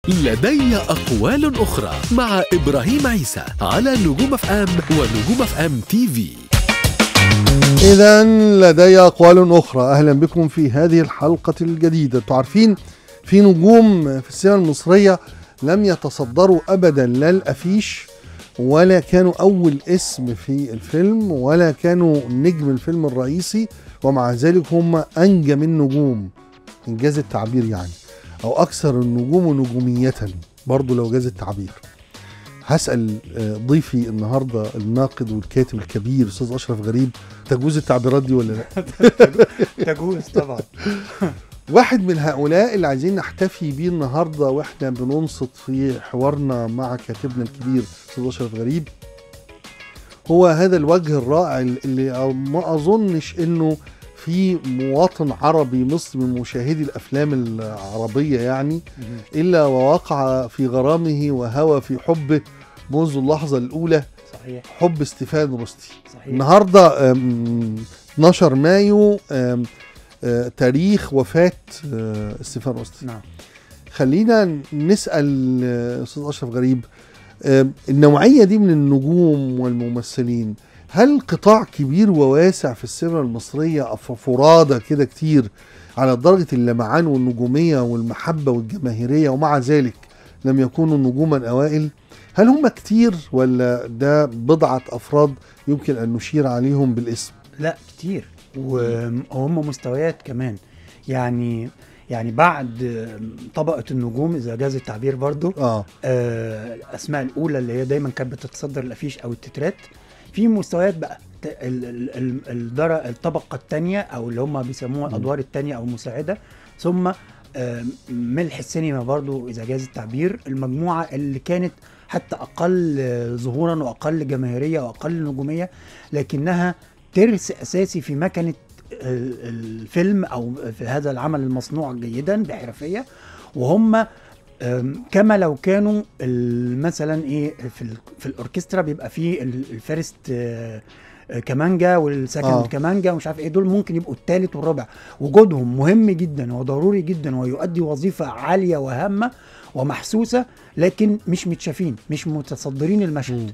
لدي أقوال أخرى مع إبراهيم عيسى على نجوم اف ام ونجوم اف ام تي في إذا لدي أقوال أخرى أهلا بكم في هذه الحلقة الجديدة أنتوا عارفين في نجوم في السينما المصرية لم يتصدروا أبدا لا الأفيش ولا كانوا أول اسم في الفيلم ولا كانوا نجم الفيلم الرئيسي ومع ذلك هم أنجم النجوم إنجاز التعبير يعني أو أكثر النجوم نجومية برضو لو جاز التعبير هسأل آه، ضيفي النهاردة الناقد والكاتب الكبير أستاذ أشرف غريب تجوز التعبيرات دي ولا لا تجوز طبعا واحد من هؤلاء اللي عايزين نحتفي بيه النهارده واحنا بننصت في حوارنا مع كاتبنا الكبير استاذ اشرف غريب هو هذا الوجه الرائع اللي ما اظنش انه في مواطن عربي مصري من مشاهدي الافلام العربيه يعني الا ووقع في غرامه وهوى في حبه منذ اللحظه الاولى صحيح حب ستيفان روستي صحيح النهارده آم، 12 مايو آم، آه، تاريخ وفاة آه، ستيفان روستي نعم خلينا نسأل آه، أستاذ أشرف غريب آم، النوعية دي من النجوم والممثلين هل قطاع كبير وواسع في السينما المصرية أف- فرادى كده كتير على درجة اللمعان والنجومية والمحبة والجماهيرية ومع ذلك لم يكونوا نجوما أوائل هل هم كتير ولا ده بضعة أفراد يمكن أن نشير عليهم بالاسم لا كتير و- وهم مستويات كمان يعني يعني بعد طبقة النجوم إذا جاز التعبير برضو آه آه، الأسماء الأولى اللي هي دايما كانت بتتصدر الأفيش أو التترات في مستويات بقى ت- ال- ال- ال- الدر- الطبقة الثانية أو اللي هم بيسموها الأدوار الثانية أو المساعدة ثم آه، ملح السينما برضو إذا جاز التعبير المجموعة اللي كانت حتى أقل آه، ظهورا وأقل جماهيرية وأقل نجومية لكنها ترس أساسي في مكنة ال- الفيلم أو في هذا العمل المصنوع جيدا بحرفية وهم أم، كما لو كانوا ال- مثلا ايه في ال- في الاوركسترا بيبقى فيه ال- الفيرست آه، آه، كمانجا والسكند آه. آه. كمانجا ومش عارف ايه دول ممكن يبقوا الثالث والرابع وجودهم مهم جدا وضروري جدا ويؤدي وظيفه عاليه وهامه ومحسوسه لكن مش متشافين مش متصدرين مم. المشهد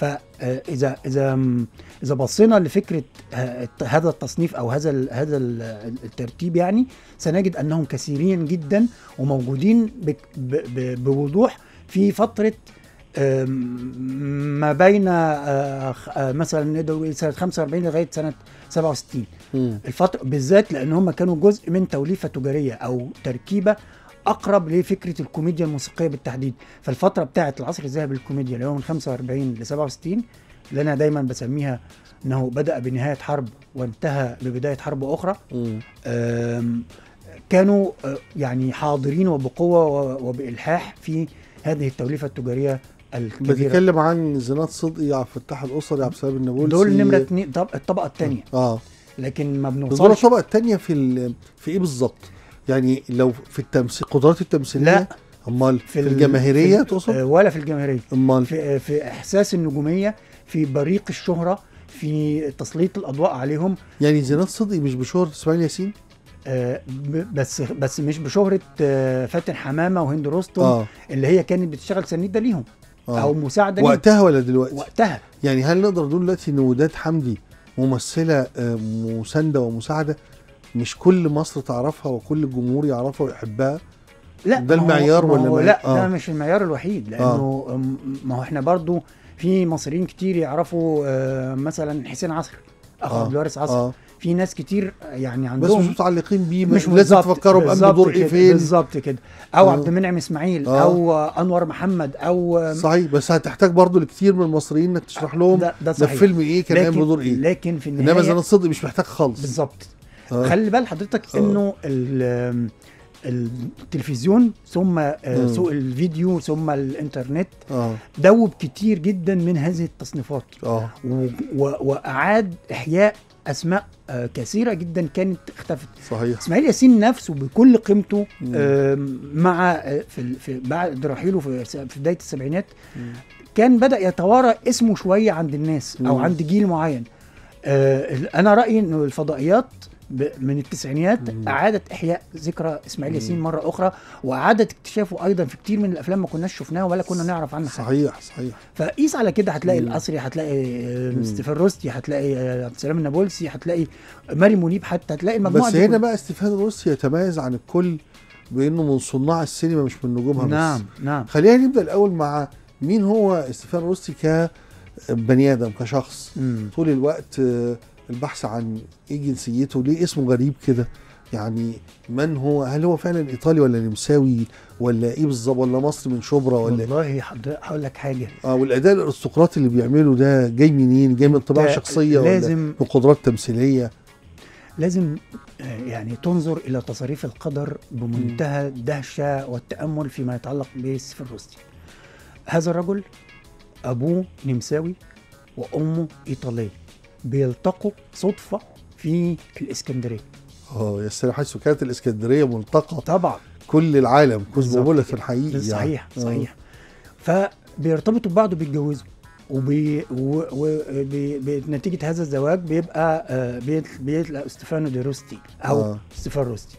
فاذا اذا اذا بصينا لفكره ه- هذا التصنيف او هذا ال- هذا ال- الترتيب يعني سنجد انهم كثيرين جدا وموجودين بك- ب- ب- بوضوح في فتره آم، ما بين آه، خ- آه، مثلا نقدر نقول سنه 45 لغايه سنه 67 مم. الفتره بالذات لان هم كانوا جزء من توليفه تجاريه او تركيبه اقرب لفكره الكوميديا الموسيقيه بالتحديد فالفتره بتاعه العصر الذهبي للكوميديا اللي هو من 45 ل 67 اللي انا دايما بسميها انه بدا بنهايه حرب وانتهى ببدايه حرب اخرى مم. آم، كانوا آه، يعني حاضرين وبقوه و- وبالحاح في هذه التوليفه التجاريه الكبيره بتتكلم عن زينات صدقي عبد الفتاح الاسري عبد السلام النابلسي دول نمره اتنين طب الطبقه الثانيه اه لكن ما بس دول بنوصلش الطبقه الثانيه في ال... في ايه بالظبط؟ يعني لو في التمثيل قدرات التمثيليه لا. امال في, ال- الجماهيريه في- تقصد؟ آه، ولا في الجماهيريه امال في في احساس النجوميه في بريق الشهره في تسليط الاضواء عليهم يعني زينات صدقي مش بشهرة اسماعيل ياسين؟ آه، ب- بس بس مش بشهره آه، فاتن حمامه وهند رستم اه اللي هي كانت بتشتغل سنيده ليهم اه او مساعده ليهم وقتها ولا دلوقتي؟ وقتها يعني هل نقدر نقول دلوقتي ان وداد حمدي ممثله آه، مسانده ومساعده مش كل مصر تعرفها وكل الجمهور يعرفها ويحبها لا ده ما هو- المعيار ما ولا هو ما- لا آه. ده مش المعيار الوحيد لانه آم، ما هو احنا برضو في مصريين كتير يعرفوا آه، مثلا حسين عصر اخو آه. عبد الوارث عصر اه في ناس كتير يعني بس عندهم مش متعلقين بيه مش لازم بالظبط- تفكروا بقى بالظبط بدور ايه كده، فين بالظبط كده او آه. عبد المنعم اسماعيل آه. او انور محمد او صحيح بس هتحتاج برضو لكتير من المصريين انك تشرح لهم ده, ده ده صحيح في فيلم ايه كان قايم بدور ايه لكن في انما النهايه زينات صدقي مش محتاج خالص بالظبط آه. خلي بال حضرتك آه. انه ال- التلفزيون ثم آه، مم. سوق الفيديو ثم الانترنت اه دوب كتير جدا من هذه التصنيفات اه و- و- واعاد احياء اسماء آه، كثيره جدا كانت اختفت صحيح اسماعيل ياسين نفسه بكل قيمته مم. آم، مع آه، في ال- في بعد رحيله في في بدايه السبعينات مم. كان بدا يتوارى اسمه شويه عند الناس او مم. عند جيل معين آه، انا رايي انه الفضائيات ب- من التسعينيات مم. اعادت احياء ذكرى اسماعيل ياسين مم. مره اخرى واعادت اكتشافه ايضا في كتير من الافلام ما كناش شفناها ولا كنا نعرف عنها حاجه صحيح صحيح فقيس على كده هتلاقي مم. القصري هتلاقي آه، مم. ستيفان روستي هتلاقي آه، عبد السلام النابلسي هتلاقي ماري منيب حتى هتلاقي المجموعه بس دي هنا كلها. بقى ستيفان روسي يتميز عن الكل بانه من صناع السينما مش من نجومها بس نعم نعم خلينا نبدا الاول مع مين هو ستيفان روسي كبني ادم كشخص مم. طول الوقت آه، البحث عن ايه جنسيته ليه اسمه غريب كده يعني من هو هل هو فعلا ايطالي ولا نمساوي ولا ايه بالظبط ولا مصري من شبرا ولا والله حضر- هقول لك حاجه اه والاداء الارستقراطي اللي بيعمله ده جاي منين جاي من طباع ده شخصيه ولا لازم من قدرات تمثيليه لازم آه، يعني تنظر الى تصاريف القدر بمنتهى الدهشه والتامل فيما يتعلق بستيفان روستي هذا الرجل ابوه نمساوي وامه ايطاليه بيلتقوا صدفه في الاسكندريه اه يا سلام حيث كانت الاسكندريه ملتقى طبعا كل العالم كوزموبوليتان بالظبط. حقيقي يعني. صحيح آه. صحيح فبيرتبطوا ببعض وبيتجوزوا وبي و- و- بي- بنتيجه هذا الزواج بيبقى آه، بيت- بيطلع ستيفانو دي روستي او آه. آه. ستيفان روستي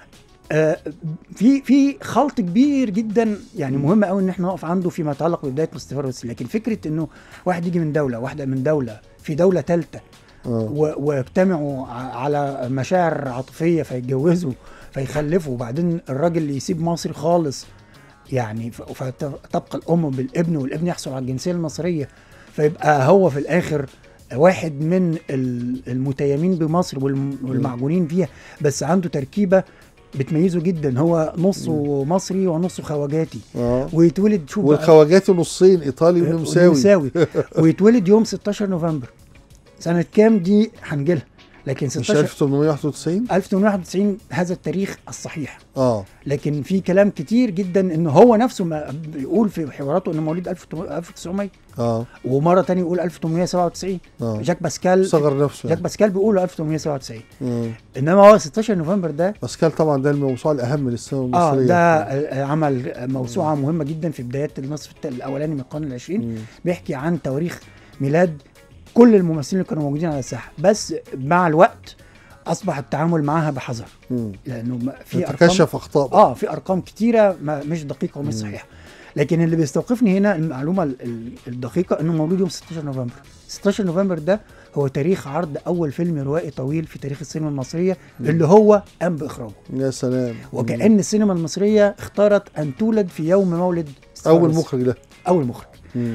آه، في في خلط كبير جدا يعني مهم قوي ان احنا نقف عنده فيما يتعلق ببدايه ستيفان روستي لكن فكره انه واحد يجي من دوله واحده من دوله في دوله ثالثه اه و- ويجتمعوا ع- على مشاعر عاطفيه فيتجوزوا فيخلفوا وبعدين الراجل يسيب مصر خالص يعني ف- فتبقى الام بالابن والابن يحصل على الجنسيه المصريه فيبقى هو في الاخر واحد من ال- المتيمين بمصر والم- والمعجونين فيها بس عنده تركيبه بتميزه جدا هو نصه مصري ونصه خواجاتي اه ويتولد شوف بقى- والخواجات نصين ايطالي ونمساوي ونمساوي ويتولد يوم 16 نوفمبر سنة كام دي هنجيلها لكن مش 16 1891 1891 هذا التاريخ الصحيح اه لكن في كلام كتير جدا ان هو نفسه ما بيقول في حواراته انه مواليد 1900 اه ومره تانية يقول 1897 اه جاك باسكال صغر نفسه جاك يعني. باسكال بيقول 1897 مم. انما هو 16 نوفمبر ده باسكال طبعا ده الموسوعه الاهم للسينما اه المصريه ده آه، عمل موسوعه مهمه جدا في بدايات النصف الت- الاولاني من القرن العشرين مم. بيحكي عن تواريخ ميلاد كل الممثلين اللي كانوا موجودين على الساحه بس مع الوقت اصبح التعامل معها بحذر مم. لانه ما- في ارقام تكشف اخطاء اه في ارقام كتيره ما مش دقيقه ومش مم. صحيحه لكن اللي بيستوقفني هنا المعلومه ال- ال- الدقيقه انه مولود يوم 16 نوفمبر 16 نوفمبر ده هو تاريخ عرض اول فيلم روائي طويل في تاريخ السينما المصريه اللي هو قام باخراجه يا سلام وكأن السينما المصرية اختارت أن تولد في يوم مولد ستيفان اول روسي. مخرج له أول مخرج مم.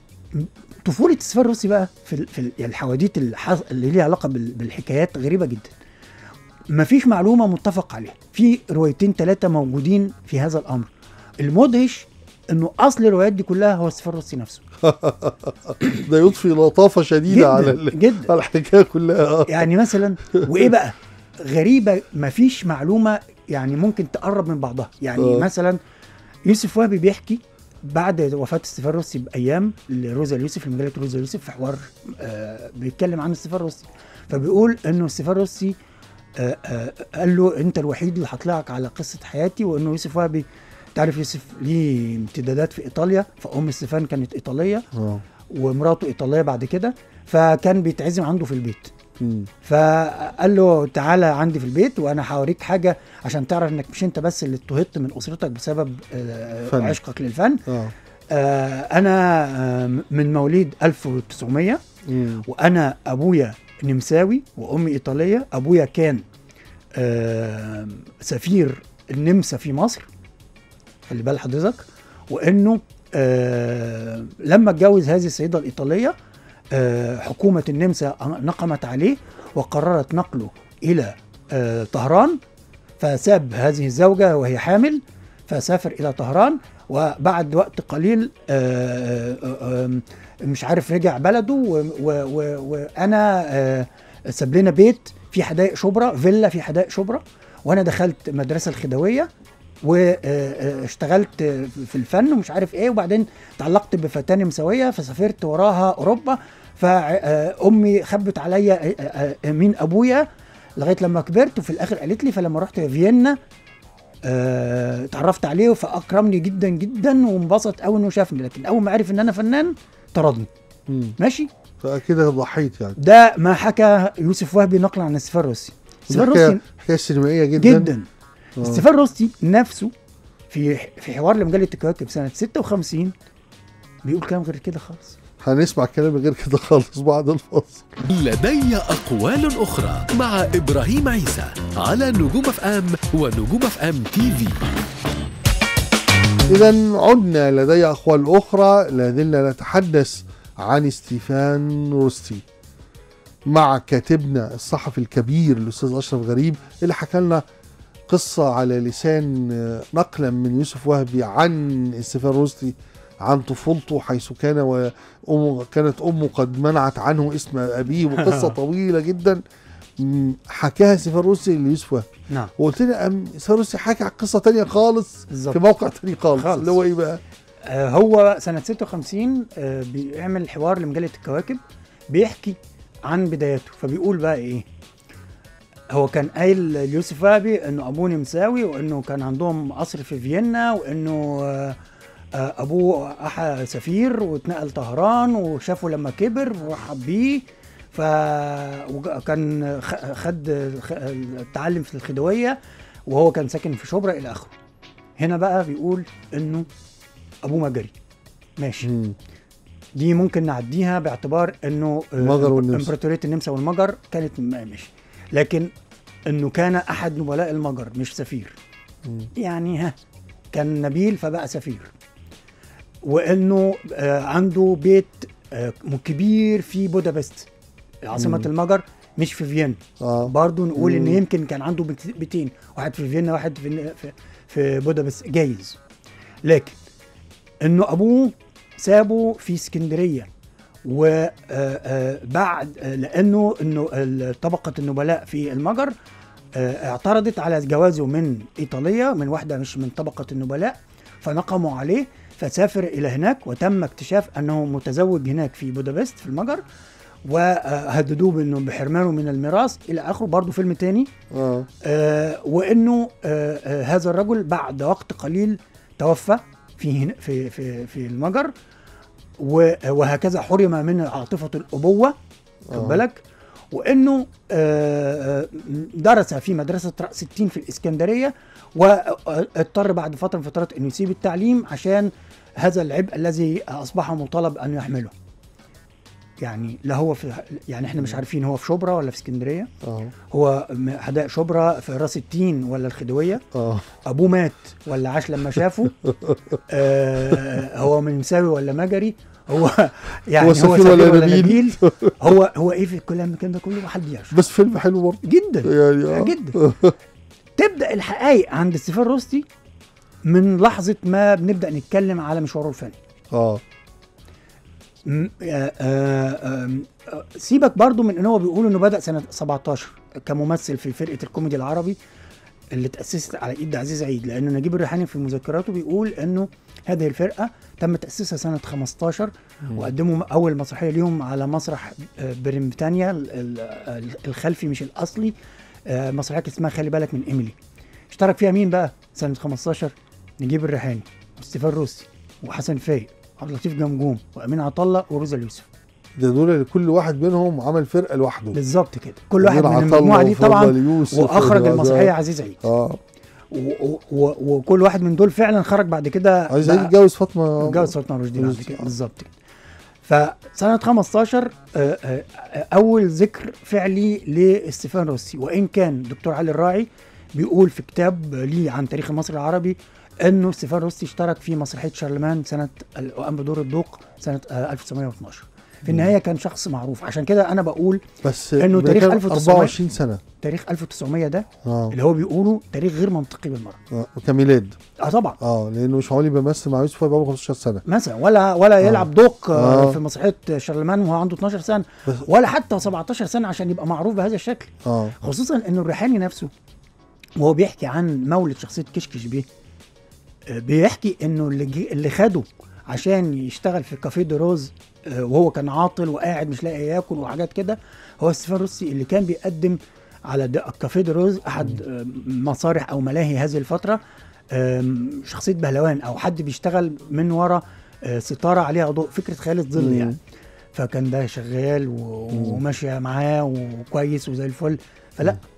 طفولة ستيفان روسي بقى في ال- في ال- يعني الحواديت الح- اللي ليها علاقة بال- بالحكايات غريبة جدا مفيش معلومة متفق عليها في روايتين ثلاثة موجودين في هذا الأمر المدهش انه اصل الروايات دي كلها هو ستيفان روسي نفسه ده يضفي لطافه شديده جدا على ال- جدا على الحكايه كلها آه. يعني مثلا وايه بقى غريبه مفيش معلومه يعني ممكن تقرب من بعضها يعني آه. مثلا يوسف وهبي بيحكي بعد وفاه ستيفان روسي بايام لروزا اليوسف لمجله روزا اليوسف في حوار آه بيتكلم عن ستيفان روسي فبيقول انه ستيفان روسي آه آه قال له انت الوحيد اللي هطلعك على قصه حياتي وانه يوسف وهبي تعرف يوسف ليه امتدادات في ايطاليا فام ستيفان كانت ايطاليه اه ومراته ايطاليه بعد كده فكان بيتعزم عنده في البيت مم. فقال له تعالى عندي في البيت وانا هوريك حاجه عشان تعرف انك مش انت بس اللي اتهدت من اسرتك بسبب آه، فن. عشقك للفن اه آه، انا آه، من مواليد 1900 مم. وانا ابويا نمساوي وامي ايطاليه ابويا كان آه، سفير النمسا في مصر خلي بال حضرتك وانه آه، لما اتجوز هذه السيده الايطاليه آه، حكومه النمسا نقمت عليه وقررت نقله الى آه، طهران فساب هذه الزوجه وهي حامل فسافر الى طهران وبعد وقت قليل آه، آه، آه، مش عارف رجع بلده و- و- و- وانا آه، ساب لنا بيت في حدائق شبرا فيلا في حدائق شبرا وانا دخلت مدرسه الخديويه واشتغلت في الفن ومش عارف ايه وبعدين تعلقت بفتاه نمساويه فسافرت وراها اوروبا فامي خبت عليا آه، آه، آه، مين ابويا لغايه لما كبرت وفي الاخر قالت لي فلما رحت فيينا آه، اتعرفت عليه فاكرمني جدا جدا وانبسط قوي انه شافني لكن اول ما عرف ان انا فنان طردني مم. ماشي فكده ضحيت يعني ده ما حكى يوسف وهبي نقلا عن ستيفان روسي ستيفان حكايه روستي حكايه سينمائيه جدا جدا آه. ستيفان روستي نفسه في في حوار لمجله الكواكب سنه 56 بيقول كلام غير كده خالص هنسمع كلام غير كده خالص بعد الفاصل لدي أقوال أخرى مع إبراهيم عيسى على نجوم اف ام ونجوم اف ام تي في إذا عدنا لدي أقوال أخرى لا زلنا نتحدث عن ستيفان روستي مع كاتبنا الصحفي الكبير الأستاذ أشرف غريب اللي حكى لنا قصة على لسان آه، نقلا من يوسف وهبي عن ستيفان روستي عن طفولته حيث كان وأمه كانت أمه قد منعت عنه اسم أبيه وقصة طويلة جدا م، حكاها ستيفان روستي ليوسف وهبي نعم وقلت لي أم ستيفان روستي حكى عن قصة تانية خالص بالظبط في موقع تاني خالص, خالص. اللي هو ايه بقى؟ آه، هو سنة 56 آه، بيعمل حوار لمجلة الكواكب بيحكي عن بداياته فبيقول بقى ايه هو كان قايل ليوسف وهبي انه ابوه نمساوي وانه كان عندهم قصر في فيينا وانه آه، آه، ابوه احا سفير واتنقل طهران وشافه لما كبر ورحب بيه ف وكان خ- خد الخ- التعلم في الخديويه وهو كان ساكن في شبرا الى اخره هنا بقى بيقول انه ابوه مجري ماشي مم. دي ممكن نعديها باعتبار انه آه، المجر والنمسا. امبراطوريه النمسا والمجر كانت م- ماشي لكن انه كان احد نبلاء المجر مش سفير مم. يعني ها كان نبيل فبقى سفير وانه آه، عنده بيت آه، كبير في بودابست عاصمه مم. المجر مش في فيينا اه برضه نقول ان مم. يمكن كان عنده بيت- بيتين واحد في فيينا واحد في في, في بودابست جايز لكن انه ابوه سابه في اسكندريه وبعد لانه انه ال- طبقه النبلاء في المجر آه، اعترضت على جوازه من ايطاليا من واحده مش من طبقه النبلاء فنقموا عليه فسافر الى هناك وتم اكتشاف انه متزوج هناك في بودابست في المجر وهددوه بانه بحرمانه من الميراث الى اخره برضه فيلم تاني اه آه وانه آه آه هذا الرجل بعد وقت قليل توفى في هنا- في في في المجر و- وهكذا حرم من عاطفه الابوه آه. خد بالك وانه آه، آه، درس في مدرسه راس التين في الاسكندريه واضطر بعد فتره من فترات انه يسيب التعليم عشان هذا العبء الذي اصبح مطالب ان يحمله يعني لا هو في يعني احنا مش عارفين هو في شبرا ولا في اسكندريه اه هو م- حدائق شبرا في راس التين ولا الخديويه اه ابوه مات ولا عاش لما شافه آه هو من مساوي ولا مجري هو يعني هو هو سفير سفير ولا ولا, نبيل؟ نبيل هو هو ايه في الكلام كده كله محد يعرف بس فيلم حلو برضه جدا يعني اه جدا تبدا الحقائق عند ستيفان روستي من لحظه ما بنبدا نتكلم على مشواره الفني اه م- آه، آه، آم، آه، سيبك برضو من ان هو بيقول انه بدا سنه 17 كممثل في فرقه الكوميدي العربي اللي تاسست على ايد عزيز عيد لان نجيب الريحاني في مذكراته بيقول انه هذه الفرقه تم تاسيسها سنه 15 وقدموا اول مسرحيه ليهم على مسرح آه، بريمتانيا ال- ال- الخلفي مش الاصلي آه، مسرحيه كانت اسمها خلي بالك من ايميلي اشترك فيها مين بقى سنه 15 نجيب الريحاني وستيفان روسي وحسن فايق عبد اللطيف جمجوم وامين عطله وروزا اليوسف ده دول اللي كل واحد منهم عمل فرقه لوحده بالظبط كده كل واحد أمير من عطلة المجموعه دي وفضل طبعا يوسف واخرج وده- المسرحيه عزيز عيد اه و- و- و- وكل واحد من دول فعلا خرج بعد كده عايز بقى- عايز يتجوز فاطمه اتجوز فاطمه رشدي بعد رشدي، كده آه. بالظبط كده فسنه 15 آه، آه، آه، اول ذكر فعلي لاستيفان روسي وان كان دكتور علي الراعي بيقول في كتاب ليه عن تاريخ المصري العربي انه ستيفان روسي اشترك في مسرحيه شارلمان سنه وقام بدور الدوق سنه آه، 1912 في النهايه كان شخص معروف عشان كده انا بقول بس إنه ده تاريخ كان 1900 24 سنه تاريخ 1900 ده اه اللي هو بيقوله تاريخ غير منطقي بالمره آه، كميلاد اه طبعا اه لانه مش معقول يبقى بيمثل مع يوسف بقى 15 سنه مثلا ولا ولا يلعب دوق آه. آه. في مسرحيه شارلمان وهو عنده 12 سنه بس ولا حتى 17 سنه عشان يبقى معروف بهذا الشكل اه خصوصا انه الريحاني نفسه وهو بيحكي عن مولد شخصيه كشكش بيه آه، بيحكي انه اللي جي اللي خده عشان يشتغل في كافيه دي روز آه، وهو كان عاطل وقاعد مش لاقي ياكل وحاجات كده هو ستيفان روسي اللي كان بيقدم على د- كافيه دي روز احد آه، مسارح او ملاهي هذه الفتره آم، شخصيه بهلوان او حد بيشتغل من ورا آه، ستاره عليها ضوء فكره خيال الظل مم. يعني فكان ده شغال و- وماشيه معاه وكويس وزي الفل فلا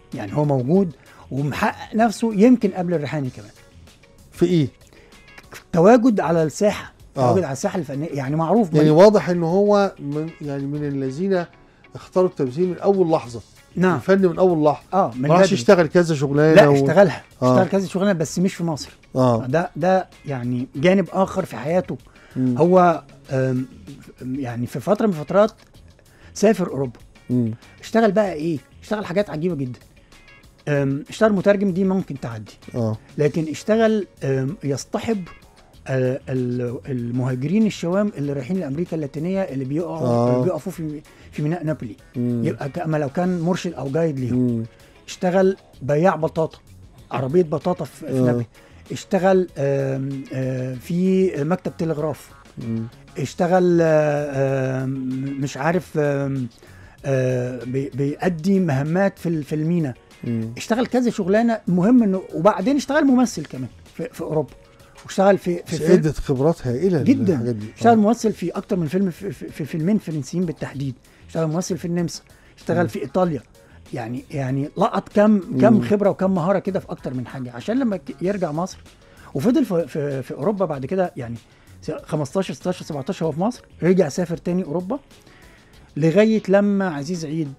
يعني هو موجود ومحقق نفسه يمكن قبل الريحاني كمان في ايه تواجد على الساحه آه. تواجد على الساحه الفنيه يعني معروف يعني من- واضح ان هو من يعني من الذين اختاروا التمثيل من اول لحظه نعم الفن من اول لحظه اه من ما راحش بدري. يشتغل كذا شغلانه لا و- اشتغلها آه. اشتغل كذا شغلانه بس مش في مصر اه ده ده يعني جانب اخر في حياته مم. هو آم، يعني في فتره من الفترات سافر اوروبا مم. اشتغل بقى ايه اشتغل حاجات عجيبه جدا آم، اشتغل مترجم دي ممكن تعدي اه لكن اشتغل آم، يصطحب آه، ال- المهاجرين الشوام اللي رايحين لامريكا اللاتينيه اللي بيقعوا آه. اللي بيقفوا في في ميناء نابولي مم. يبقى كما لو كان مرشد او جايد ليهم مم. اشتغل بياع بطاطا عربيه بطاطا في, في آه. نابولي اشتغل آم، آه، في مكتب تلغراف مم. اشتغل آه، آم، مش عارف آم، آه، بي- بيأدي مهمات في ال- في المينا مم. اشتغل كذا شغلانه مهم انه وبعدين اشتغل ممثل كمان في, في اوروبا واشتغل في في بس فيلم ادت خبرات هائله جدا للحاجات دي اشتغل آه. ممثل في اكتر من فيلم في, في, في فيلمين فرنسيين بالتحديد اشتغل ممثل في النمسا اشتغل في ايطاليا يعني يعني لقط كم كم مم. خبره وكم مهاره كده في اكتر من حاجه عشان لما ك- يرجع مصر وفضل في, في, في اوروبا بعد كده يعني س- 15 16 17 هو في مصر رجع سافر تاني اوروبا لغايه لما عزيز عيد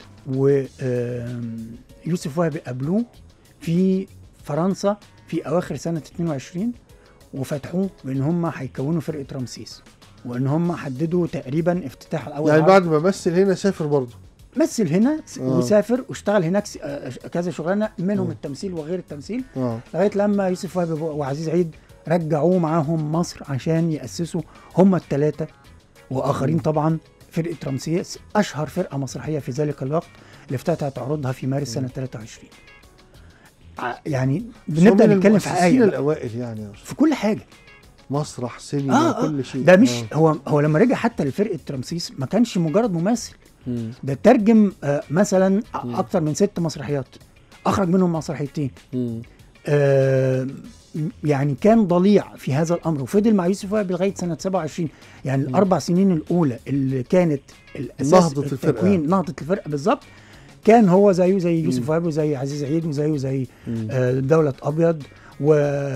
ويوسف وهبي قابلوه في فرنسا في اواخر سنه 22 وفتحوه بان هم هيكونوا فرقه رمسيس وان هم حددوا تقريبا افتتاح الاول يعني عرض. بعد ما مثل هنا سافر برضه مثل هنا س- آه. وسافر واشتغل هناك س- آه، كذا شغلانه منهم آه. التمثيل وغير التمثيل اه لغايه لما يوسف وهبي وعزيز عيد رجعوه معاهم مصر عشان ياسسوا هم الثلاثه واخرين طبعا فرقه رمسيس اشهر فرقه مسرحيه في ذلك الوقت اللي افتتحت عروضها في مارس سنه 23 ع- يعني بنبدا من نتكلم في المؤسسين حاجه الاوائل يعني يا أستاذ. في كل حاجه مسرح سينما آه، آه. كل شيء ده مش آه. هو هو لما رجع حتى لفرقه رمسيس ما كانش مجرد ممثل مم. ده ترجم آه، مثلا مم. اكتر من ست مسرحيات اخرج منهم مسرحيتين مم. آه، يعني كان ضليع في هذا الامر وفضل مع يوسف وهبي لغايه سنه 27 يعني الاربع سنين الاولى اللي كانت الاساس نهضة الفرقة. التكوين نهضه الفرقه بالظبط كان هو زيه زي يوسف وهبي وزي عزيز عيد وزيه زي مم. آه، دولة أبيض و...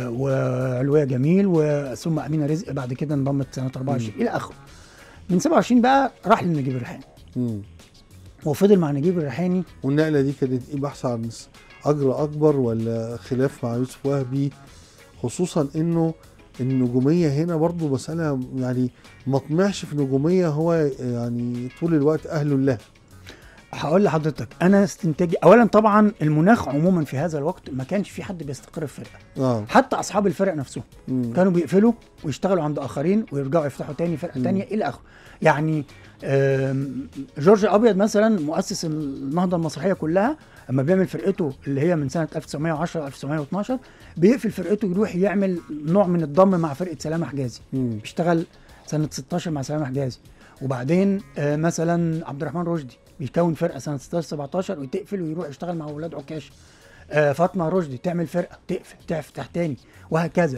وعلوية جميل وثم أمينة رزق بعد كده انضمت سنة 24 إلى آخره من 27 بقى راح لنجيب الريحاني مم. وفضل مع نجيب الريحاني والنقله دي كانت ايه بحث عن اجر اكبر ولا خلاف مع يوسف وهبي خصوصا انه النجوميه هنا برضو مساله يعني ما طمعش في نجوميه هو يعني طول الوقت اهل له هقول لحضرتك انا استنتاجي اولا طبعا المناخ عموما في هذا الوقت ما كانش في حد بيستقر في فرقه اه حتى اصحاب الفرق نفسهم مم. كانوا بيقفلوا ويشتغلوا عند اخرين ويرجعوا يفتحوا تاني فرقه مم. تانيه الى اخره يعني آم، جورج ابيض مثلا مؤسس النهضه المسرحيه كلها اما بيعمل فرقته اللي هي من سنه 1910 1912 بيقفل فرقته يروح يعمل نوع من الضم مع فرقه سلامه حجازي مم. بيشتغل سنه 16 مع سلامه حجازي وبعدين آه، مثلا عبد الرحمن رشدي بيكون فرقه سنه 16 17 وتقفل ويروح يشتغل مع اولاد عكاش آه، فاطمه رشدي تعمل فرقه تقفل تفتح تاني وهكذا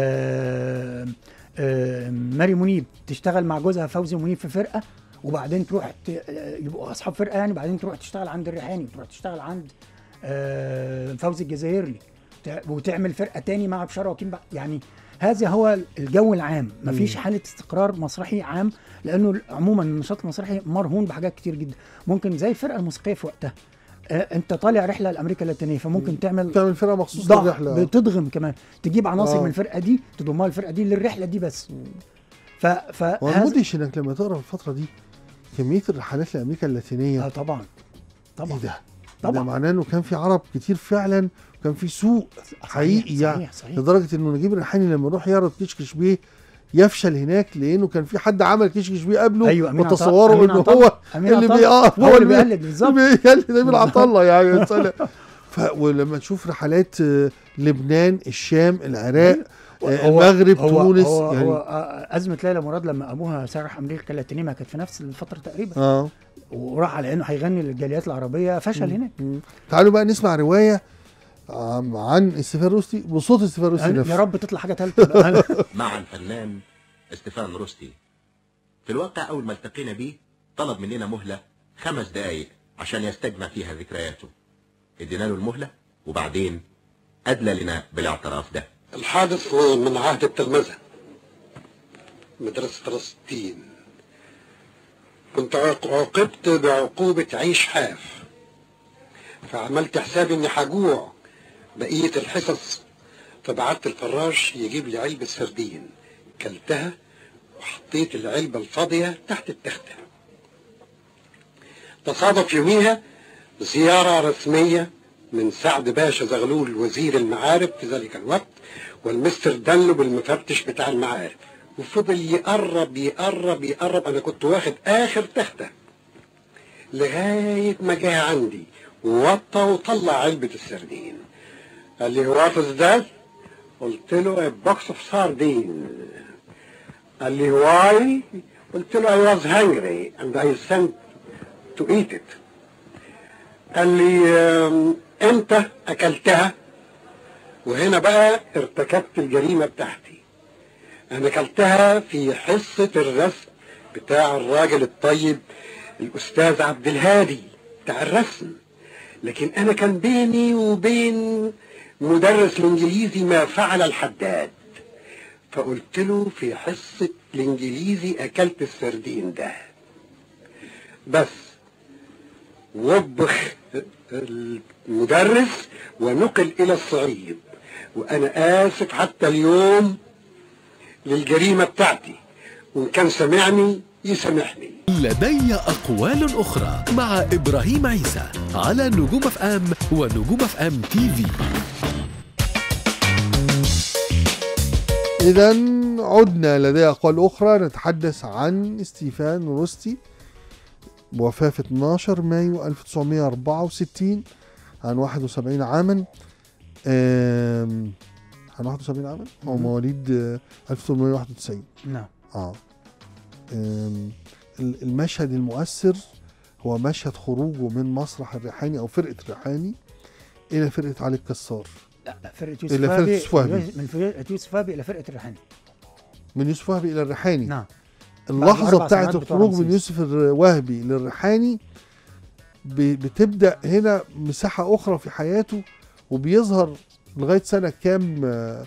آه، آه، ماري منيب تشتغل مع جوزها فوزي منيب في فرقه وبعدين تروح ت- آه، يبقوا اصحاب فرقه يعني بعدين تروح تشتغل عند الريحاني وتروح تشتغل عند آه، فوزي الجزائري تع- وتعمل فرقه تاني مع بشار وكيم بقى. يعني هذا هو الجو العام مفيش حاله استقرار مسرحي عام لانه عموما النشاط المسرحي مرهون بحاجات كتير جدا ممكن زي الفرقه الموسيقيه في وقتها آه، انت طالع رحله لامريكا اللاتينيه فممكن تعمل تعمل فرقه مخصوص ضغط للرحله بتضغم كمان تجيب عناصر آه. من الفرقه دي تضمها الفرقه دي للرحله دي بس ف ف هو هذا- المدهش انك لما تقرا في الفتره دي كميه الرحلات لامريكا اللاتينيه اه طبعا طبعا ايه ده؟ ده طبعا معناه انه كان في عرب كتير فعلا وكان في سوق حقيقي صحيح يعني صحيح, صحيح. لدرجه انه نجيب الريحاني لما يروح يعرض كشكش بيه يفشل هناك لانه كان في حد عمل كشكش بيه قبله ايوه امين عطا- وتصوروا أمين انه عطا- هو أمين اللي عطا- بي اه هو اللي بيقلد بالظبط اللي بيقلد امين عطا الله يعني مسألة. ف ولما تشوف رحلات آه، لبنان الشام العراق آه، هو- المغرب هو تونس هو, يعني هو آه، ازمه ليلى مراد لما ابوها سرح امريكا اللاتينيه ما كانت في نفس الفتره تقريبا اه وراح على انه هيغني للجاليات العربيه فشل هناك مم. تعالوا بقى نسمع روايه عن عن استيفان روستي بصوت استيفان روستي يعني نفسه يا رب تطلع حاجه ثالثه مع الفنان استيفان روستي في الواقع أول ما التقينا بيه طلب مننا مهلة خمس دقايق عشان يستجمع فيها ذكرياته ادينا له المهلة وبعدين أدلى لنا بالاعتراف ده الحادث هو من عهد التلمذة مدرسة راس الدين كنت عاق- عوقبت بعقوبة عيش حاف فعملت حسابي اني هجوع بقية الحصص فبعت الفراش يجيب لي علبة سردين كلتها وحطيت العلبة الفاضية تحت التختة تصادف يوميها زيارة رسمية من سعد باشا زغلول وزير المعارف في ذلك الوقت والمستر دنلب المفتش بتاع المعارف وفضل يقرب يقرب يقرب انا كنت واخد اخر تختة لغاية ما جه عندي ووطى وطلع علبة السردين قال لي وات از ذات قلت له بوكس اوف ساردين قال لي واي قلت له I was hungry and I sent to eat it قال لي "أم، امتى اكلتها وهنا بقى ارتكبت الجريمة بتاعتي انا اكلتها في حصة الرسم بتاع الراجل الطيب الاستاذ عبد الهادي بتاع الرسم لكن انا كان بيني وبين مدرس الانجليزي ما فعل الحداد فقلت له في حصة الانجليزي اكلت السردين ده بس وبخ المدرس ونقل الى الصعيد وانا اسف حتى اليوم للجريمة بتاعتي وان كان سمعني يسامحني لدي أقوال أخرى مع إبراهيم عيسى على نجوم اف ام ونجوم اف ام تي في إذا عدنا لدي أقوال أخرى نتحدث عن ستيفان روستي وفاة في 12 مايو 1964 عن 71 عاما آم، عن 71 عاما هو مم. مواليد آه، 1891 نعم اه آم، ال- المشهد المؤثر هو مشهد خروجه من مسرح الريحاني او فرقه الريحاني الى فرقه علي الكسار لا لا فرقه يوسف إلى فرقة وهبي يوسف وهبي. من فرقه يوسف وهبي الى فرقه الريحاني من يوسف وهبي الى الريحاني نعم اللحظه أربع بتاعت سنوات بتوع الخروج من رمسيس. يوسف الوهبي للريحاني ب- بتبدا هنا مساحه اخرى في حياته وبيظهر لغايه سنه كام آه،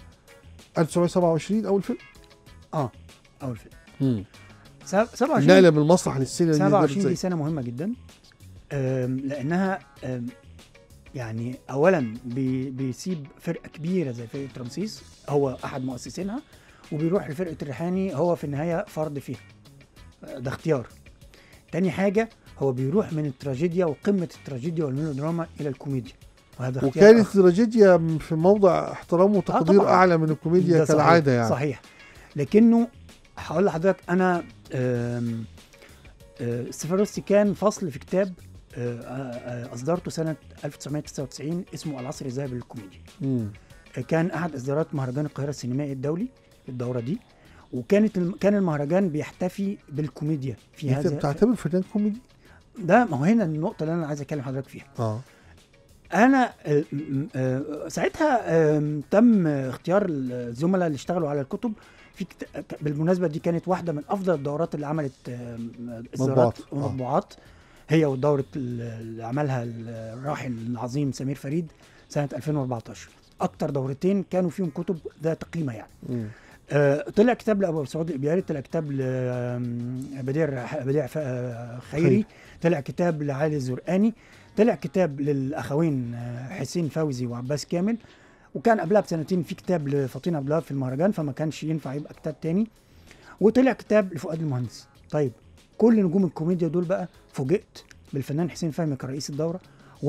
1927 اول فيلم اه اول فيلم سب- 27 نقله من المسرح للسينما دي 27 ازاي؟ دي سنه مهمه جدا أم، لانها أم، يعني اولا بي- بيسيب فرقه كبيره زي فرقه رمسيس هو احد مؤسسينها وبيروح لفرقه الريحاني هو في النهايه فرد فيها ده اختيار تاني حاجه هو بيروح من التراجيديا وقمه التراجيديا والميلودراما الى الكوميديا وهذا اختيار وكانت آخر. تراجيديا في موضع احترام وتقدير طبعاً. اعلى من الكوميديا ده صحيح- كالعاده يعني صحيح لكنه هقول لحضرتك انا آم، آه، ستيفانوسي كان فصل في كتاب آه، آه، اصدرته سنه 1999 اسمه العصر الذهبي للكوميديا مم. آه، كان احد اصدارات مهرجان القاهره السينمائي الدولي الدوره دي وكانت الم- كان المهرجان بيحتفي بالكوميديا في انت هذا بتعتبر فنان كوميدي؟ ده ما هو هنا النقطه اللي انا عايز اتكلم حضرتك فيها اه انا آه، م- آه، ساعتها آم، تم اختيار الزملاء اللي اشتغلوا على الكتب في كت... بالمناسبه دي كانت واحده من افضل الدورات اللي عملت آم، اصدارات مطبوعات. آه. ومطبوعات هي ودوره ال- اللي عملها الراحل العظيم سمير فريد سنه 2014 اكتر دورتين كانوا فيهم كتب ذات قيمه يعني مم. آه، طلع كتاب لابو سعود الابياري طلع كتاب لبديع بديع ف- آه، خيري خيري. طلع كتاب لعلي الزرقاني طلع كتاب للاخوين آه، حسين فوزي وعباس كامل وكان قبلها بسنتين في كتاب لفاطين عبد الوهاب في المهرجان فما كانش ينفع يبقى كتاب تاني وطلع كتاب لفؤاد المهندس طيب كل نجوم الكوميديا دول بقى فوجئت بالفنان حسين فهمي كرئيس الدوره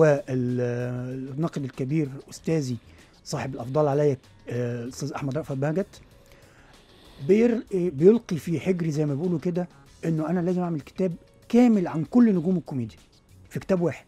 والناقد الكبير استاذي صاحب الافضال عليا آه، الاستاذ احمد رأفت بهجت بير بيلقي في حجري زي ما بيقولوا كده انه انا لازم اعمل كتاب كامل عن كل نجوم الكوميديا في كتاب واحد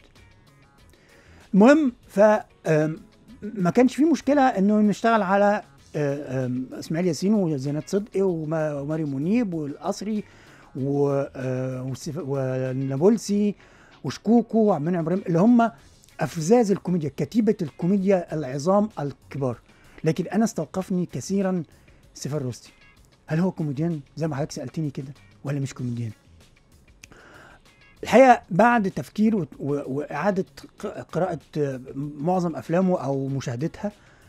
المهم ف آم، ما كانش في مشكله انه نشتغل على آه، آم، اسماعيل ياسين وزينات صدقي وما- وماري منيب والقصري و- آه، وسيف- والنابلسي وشكوكو وعبد المنعم ابراهيم اللي هم افزاز الكوميديا كتيبه الكوميديا العظام الكبار لكن انا استوقفني كثيرا سيفر روستي هل هو كوميديان زي ما حضرتك سالتني كده ولا مش كوميديان الحقيقه بعد تفكير و- و- واعاده ق- قراءه آه، معظم افلامه او مشاهدتها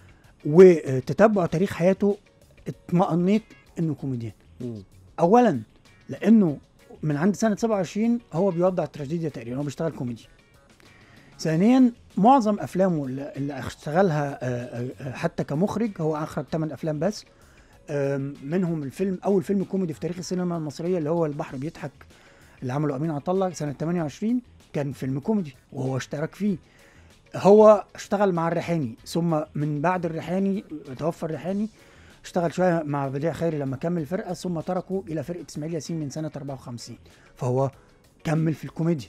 وتتبع تاريخ حياته اطمأنيت انه كوميديان مم. اولا لانه من عند سنه 27 هو بيوضع التراجيديا تقريبا هو بيشتغل كوميدي ثانيا معظم افلامه اللي اللي اشتغلها آه، آه، حتى كمخرج هو اخرج 8 افلام بس آم، منهم الفيلم اول فيلم كوميدي في تاريخ السينما المصريه اللي هو البحر بيضحك اللي عمله امين عطله سنه 28 كان فيلم كوميدي وهو اشترك فيه هو اشتغل مع الريحاني ثم من بعد الريحاني توفى الريحاني اشتغل شويه مع بديع خيري لما كمل الفرقه ثم تركوا الى فرقه اسماعيل ياسين من سنه 54 فهو كمل في الكوميديا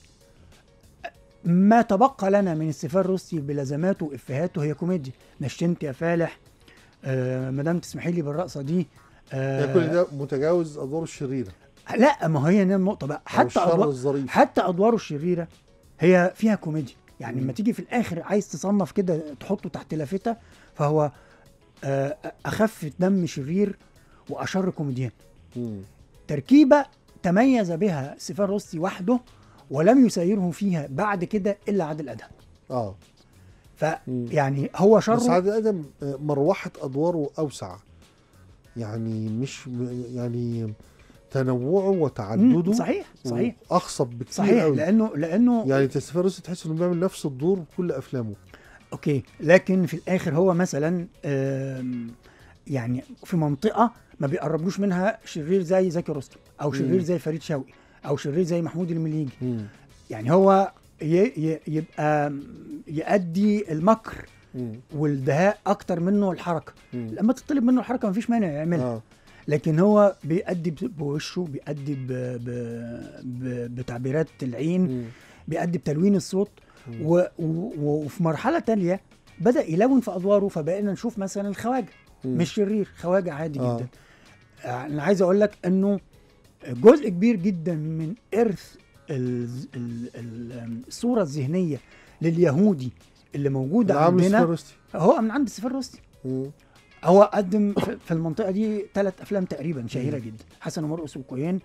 ما تبقى لنا من السفار روسي بلزماته وافهاته هي كوميديا نشنت يا فالح آه مدام تسمحي لي بالرقصه دي يعني آه كل ده متجاوز ادواره الشريره لا ما هي دي النقطه بقى أو حتى الشر أدوار الظريف حتى ادواره الشريره هي فيها كوميديا يعني مم. لما تيجي في الاخر عايز تصنف كده تحطه تحت لافته فهو آه، اخف دم شرير واشر كوميديان مم. تركيبه تميز بها سيفان روسي وحده ولم يسيره فيها بعد كده الا عادل ادهم اه مم. فيعني هو بس شره عادل ادم آه، مروحه ادواره اوسع يعني مش م- يعني تنوعه مم، وتعدده صحيح صحيح اخصب بكتير صحيح قوي. لانه لانه يعني تسفير روسي تحس انه بيعمل نفس الدور بكل افلامه اوكي لكن في الاخر هو مثلا آم، يعني في منطقه ما بيقربلوش منها شرير زي زكي رستم او شرير مم. زي فريد شوقي او شرير زي محمود المليجي مم. يعني هو ي- ي- يبقى يأدي المكر مم. والدهاء اكتر منه الحركه مم. لما تطلب منه الحركه مفيش مانع يعملها اه لكن هو بيأدي ب- بوشه بيأدي ب... ب... ب... بتعبيرات العين مم. بيأدي بتلوين الصوت مم. و... و... وفي مرحله تانية بدأ يلون في ادواره فبقينا نشوف مثلا الخواجه مم. مش شرير خواجه عادي آه. جدا انا عايز اقول لك انه جزء كبير جدا من ارث ال... ال... ال... الصوره الذهنيه لليهودي اللي موجوده ده عامل عندنا تسفير روسي هو من عند السفر الروسي مم. هو قدم في في المنطقه دي ثلاث افلام تقريبا شهيره جدا حسن ومرقص وكوين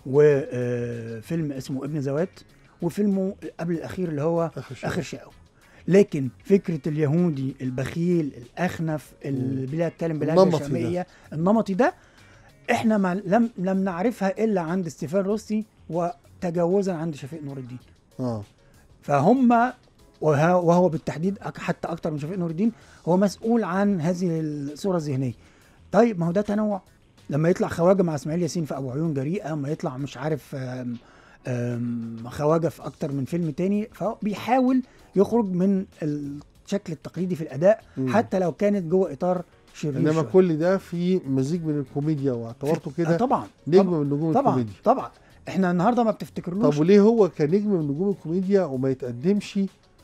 وفيلم اسمه ابن زوات وفيلمه قبل الاخير اللي هو اخر شيء اخر شقاوة لكن فكره اليهودي البخيل الاخنف اللي بيتكلم بلهجه النمطي ده. شاميه النمطي ده احنا ما لم لم نعرفها الا عند ستيفان روسي وتجاوزا عند شفيق نور الدين اه فهم وه- وهو بالتحديد أك- حتى اكتر من شفيق نور الدين هو مسؤول عن هذه الصوره الذهنيه طيب ما هو ده تنوع لما يطلع خواجه مع اسماعيل ياسين في ابو عيون جريئه ما يطلع مش عارف آم، آم، خواجه في اكتر من فيلم تاني فهو بيحاول يخرج من الشكل التقليدي في الاداء مم. حتى لو كانت جوه اطار شرير انما شوية. كل ده في مزيج من الكوميديا واعتبرته آه كده طبعا نجم طبعا من نجوم طبعا الكوميديا طبعا احنا النهارده ما بتفتكرلوش طب وليه هو كنجم من نجوم الكوميديا وما يتقدمش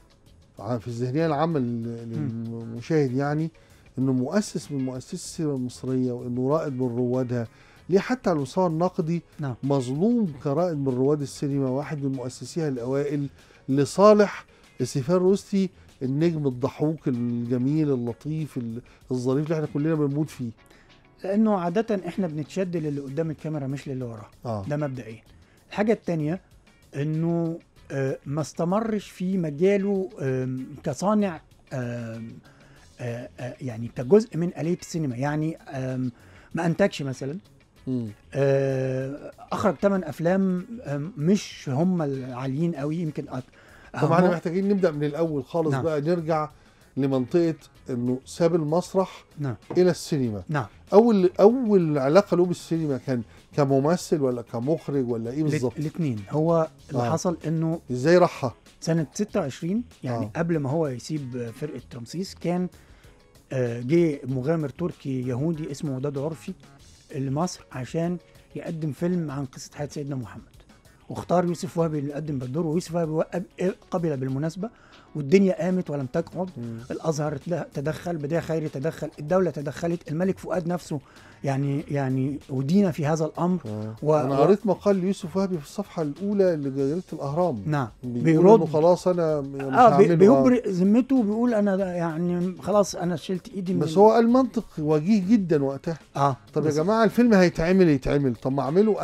ع- في الذهنيه العامه لل- للمشاهد يعني انه مؤسس من مؤسسي السينما المصريه وانه رائد من روادها ليه حتى على المستوى النقدي نعم. مظلوم كرائد من رواد السينما واحد من مؤسسيها الاوائل لصالح سيفان روستي النجم الضحوك الجميل اللطيف ال- الظريف اللي احنا كلنا بنموت فيه لانه عاده احنا بنتشد للي قدام الكاميرا مش للي وراها اه ده مبدئيا الحاجة التانية انه آه، ما استمرش في مجاله آم، كصانع آم، آه، آه، يعني كجزء من آلية السينما يعني آم، ما انتجش مثلا مم. آه، اخرج ثمان افلام آم، مش هم العاليين قوي يمكن أك- طبعا احنا هم- محتاجين نبدا من الاول خالص نعم. بقى نرجع لمنطقه انه ساب المسرح نعم الى السينما نعم اول اول علاقه له بالسينما كان كممثل ولا كمخرج ولا ايه بالظبط الاثنين هو اللي آه. حصل انه ازاي راحها سنة 26 يعني آه. آه. قبل ما هو يسيب فرقة رمسيس كان آه، جه مغامر تركي يهودي اسمه وداد عرفي لمصر عشان يقدم فيلم عن قصة حياة سيدنا محمد واختار يوسف وهبي اللي قدم بالدور ويوسف وهبي وقب- قبل بالمناسبة والدنيا قامت ولم تقعد الازهر تدخل بديع خيري تدخل الدولة تدخلت الملك فؤاد نفسه يعني يعني ودينا في هذا الامر آه. و- انا و- قريت مقال ليوسف وهبي في الصفحه الاولى لجريده الاهرام نعم بيقول انه بيرد خلاص انا مش اه بي- هعمله. بيبرئ ذمته وبيقول انا ده يعني خلاص انا شلت ايدي من بس هو قال منطق وجيه جدا وقتها اه طب يا بس- جماعه الفيلم هيتعمل يتعمل طب ما اعمله انا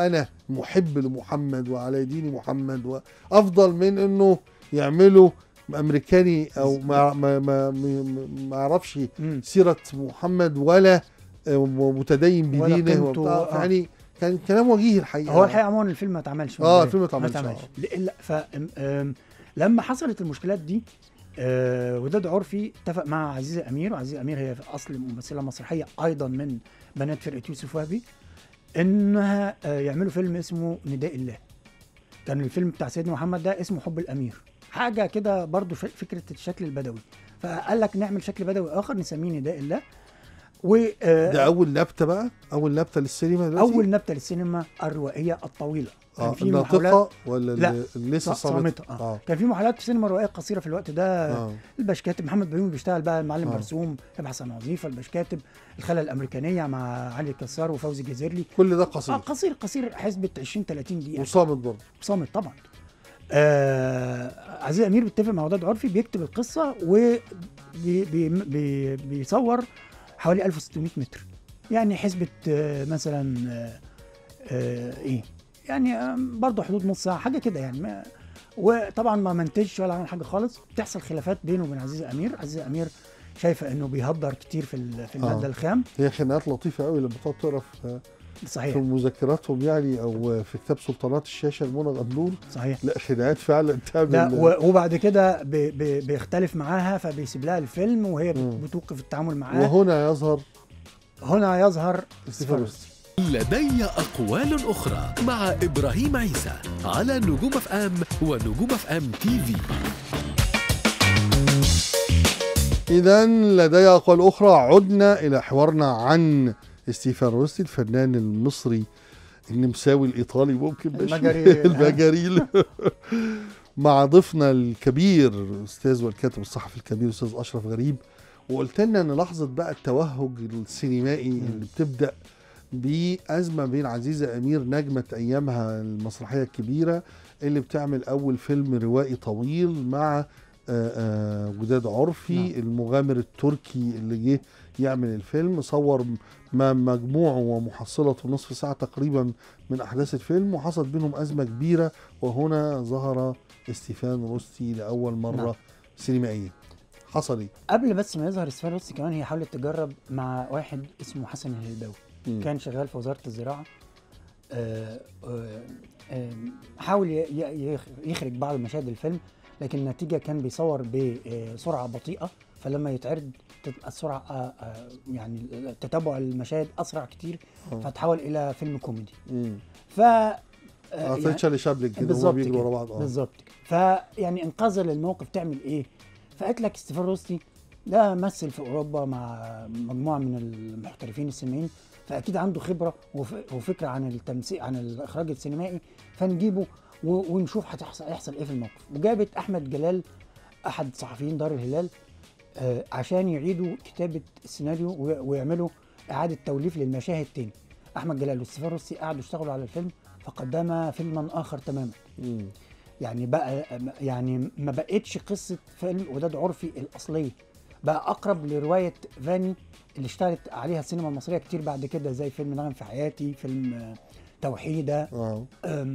محب لمحمد وعلى دين محمد وافضل من انه يعملوا امريكاني او ما ما ما ما- ما يعرفش مم. سيره محمد ولا آه، متدين ولا بدينه قيمته، وبتاع آه. يعني كان كلام وجيه الحقيقه هو الحقيقه عموما الفيلم ما اتعملش من آه، البداية. الفيلم ما اتعملش، ما اتعملش آه. لا ف أم- لما حصلت المشكلات دي آه، وداد عرفي اتفق مع عزيزه امير وعزيزه امير هي في اصل ممثله مسرحيه ايضا من بنات فرقه يوسف وهبي انها آه، يعملوا فيلم اسمه نداء الله كان الفيلم بتاع سيدنا محمد ده اسمه حب الامير حاجه كده برضو ف- فكره الشكل البدوي فقال لك نعمل شكل بدوي اخر نسميه نداء الله و آه، ده اول نبته بقى اول نبته للسينما دلوقتي اول نبته للسينما الروائيه الطويله كان اه في محاولات الناطقه ولا لا، اللي اللي لسه صامته صامته آه. كان في محاولات في السينما الروائيه القصيره في الوقت ده اه الباشكاتب محمد بيومي بيشتغل بقى المعلم آه. برسوم يبحث عن وظيفه الباشكاتب الخاله الامريكانيه مع علي كسار وفوزي جزيرلي كل ده اه قصير قصير قصير حسبه 20 30 دقيقه وصامت برضه صامت طبعا آه عزيز امير بيتفق مع وداد عرفي بيكتب القصه وبيصور حوالي 1600 متر يعني حسبه آه مثلا آه آه ايه يعني آه برضه حدود نص ساعه حاجه كده يعني ما وطبعا ما منتجش ولا عمل حاجه خالص بتحصل خلافات بينه وبين عزيز امير عزيز امير شايفه انه بيهدر كتير في ال- في الماده آه. الخام هي خناقات لطيفه قوي لما تقعد تقرا في في صحيح مذكراتهم يعني او في كتاب سلطانات الشاشه لمنى غندور صحيح لا خناقات فعلا تعمل لا و- وبعد كده بي بي بيختلف معاها فبيسيب لها الفيلم وهي بت- مم. بتوقف التعامل معاه وهنا يظهر هنا يظهر ستيفن ستيفن لدي أقوال أخرى مع إبراهيم عيسى على نجوم اف ام ونجوم اف ام تي في إذا لدي أقوال أخرى عدنا إلى حوارنا عن ستيفان روستي الفنان المصري النمساوي الإيطالي ممكن ماشي المجري. المجري مع ضيفنا الكبير الأستاذ والكاتب الصحفي الكبير الأستاذ أشرف غريب وقلت لنا إن لحظة بقى التوهج السينمائي اللي بتبدأ بأزمة بين عزيزة أمير نجمة أيامها المسرحية الكبيرة اللي بتعمل أول فيلم روائي طويل مع آه، آه، وداد عرفي نعم. المغامر التركي اللي جه يعمل الفيلم صور ما مجموعه ومحصلة نصف ساعة تقريبا من أحداث الفيلم وحصل بينهم أزمة كبيرة وهنا ظهر ستيفان روستي لأول مرة نعم. سينمائيا حصل إيه؟ قبل بس ما يظهر ستيفن روسي كمان هي حاولت تجرب مع واحد اسمه حسن الهلباوي مم. كان شغال في وزاره الزراعه آه، آه، آه، حاول ي- ي- يخ- يخرج بعض مشاهد الفيلم لكن النتيجه كان بيصور بسرعه بطيئه فلما يتعرض تبقى السرعه آه، آه، يعني تتابع المشاهد اسرع كتير آه. فتحول الى فيلم كوميدي مم. ف آه، اه يعني- زي تشارلي شابلن كده هو بالظبط بيجروا كده ورا بعض اه بالظبط كده فيعني انقاذا للموقف تعمل ايه؟ فقالت لك ستيفان روستي ده مثل في اوروبا مع مجموعه من المحترفين السينمائيين فاكيد عنده خبره وف- وفكره عن التمثيل عن الاخراج السينمائي فنجيبه و- ونشوف هتحصل هيحصل ايه في الموقف وجابت احمد جلال احد صحفيين دار الهلال آه، عشان يعيدوا كتابه السيناريو و- ويعملوا اعاده توليف للمشاهد تاني احمد جلال وستيفان روسي قعدوا يشتغلوا على الفيلم فقدما فيلما اخر تماما مم. يعني بقى يعني ما بقتش قصه فيلم وداد عرفي الاصليه بقى اقرب لروايه فاني اللي اشتغلت عليها السينما المصريه كتير بعد كده زي فيلم نغم في حياتي فيلم آه، توحيده اه أم،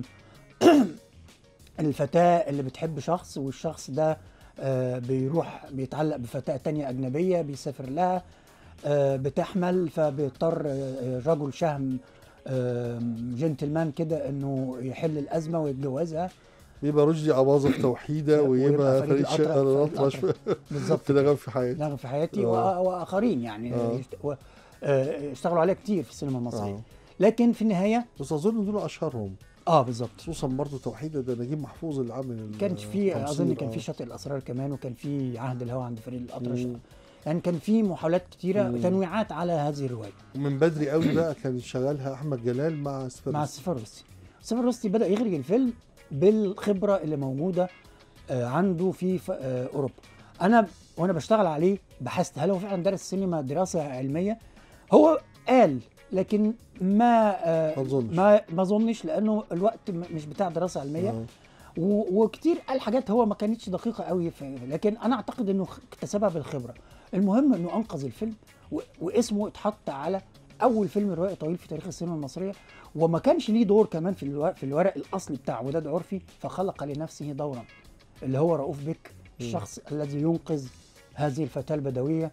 الفتاة اللي بتحب شخص والشخص ده آه، بيروح بيتعلق بفتاة تانية أجنبية بيسافر لها آه، بتحمل فبيضطر آه، رجل شهم آم، جنتلمان كده انه يحل الازمه ويتجوزها يبقى رشدي اباظه في توحيده ويبقى ويبقى فريد فريد شقه الأطرش- الاطرش فريد بالظبط في نغم في حياتي نغم في حياتي آه. وآ- واخرين يعني آه. يشت- و- آه، اشتغلوا عليها كتير في السينما المصريه آه. لكن في النهايه بس اظن دول اشهرهم اه بالظبط خصوصا برضه توحيده ده نجيب محفوظ اللي عامل ال- كان في اظن التمثيل، كان آه. في شاطئ الاسرار كمان وكان في عهد الهوى عند فريد الاطرش مم. يعني كان في محاولات كتيره مم. تنويعات على هذه الروايه ومن بدري قوي بقى كان شغالها احمد جلال مع سفر مع سيفر روسي سيفر روسي بدا يخرج الفيلم بالخبره اللي موجوده آه، عنده في ف- آه، اوروبا انا وانا بشتغل عليه بحثت هل هو فعلا درس سينما دراسه علميه هو قال لكن ما آه، ما أظنش. ما ما اظنش لانه الوقت م- مش بتاع دراسه علميه آه. و- وكتير قال حاجات هو ما كانتش دقيقه قوي في لكن انا اعتقد انه اكتسبها بالخبره المهم انه انقذ الفيلم و- واسمه اتحط على اول فيلم روائي طويل في تاريخ السينما المصريه وما كانش ليه دور كمان في الورق, في الورق الاصلي بتاع وداد عرفي فخلق لنفسه دورا اللي هو رؤوف بك الشخص الذي ينقذ هذه الفتاه البدويه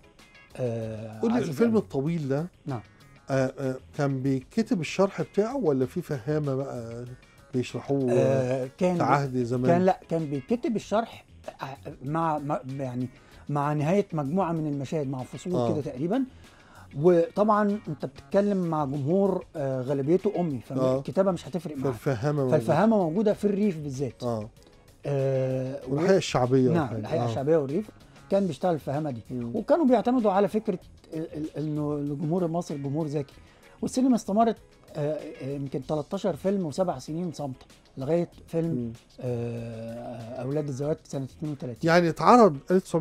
آه قول لي عزيزة الفيلم أمين. الطويل ده نعم آه آه كان بيكتب الشرح بتاعه ولا في فهامه بقى بيشرحوه آه آه كان في عهد زمان كان لا كان بيكتب الشرح مع مع- يعني مع نهايه مجموعه من المشاهد مع فصول آه. كده تقريبا وطبعا انت بتتكلم مع جمهور آه غالبيته امي آه. فالكتابه مش هتفرق معاه فالفهامه موجودة. فالفهامه موجوده في الريف بالذات اه آه و- والحقيقه الشعبيه نعم والحاجة. الحقيقه آه. الشعبيه والريف كان بيشتغل الفهامه دي مم. وكانوا بيعتمدوا على فكره ال- ال- انه الجمهور المصري جمهور ذكي والسينما استمرت آه، آه، يمكن 13 فيلم وسبع سنين صامته لغايه فيلم مم. آه، اولاد الزواج سنه 32 يعني اتعرض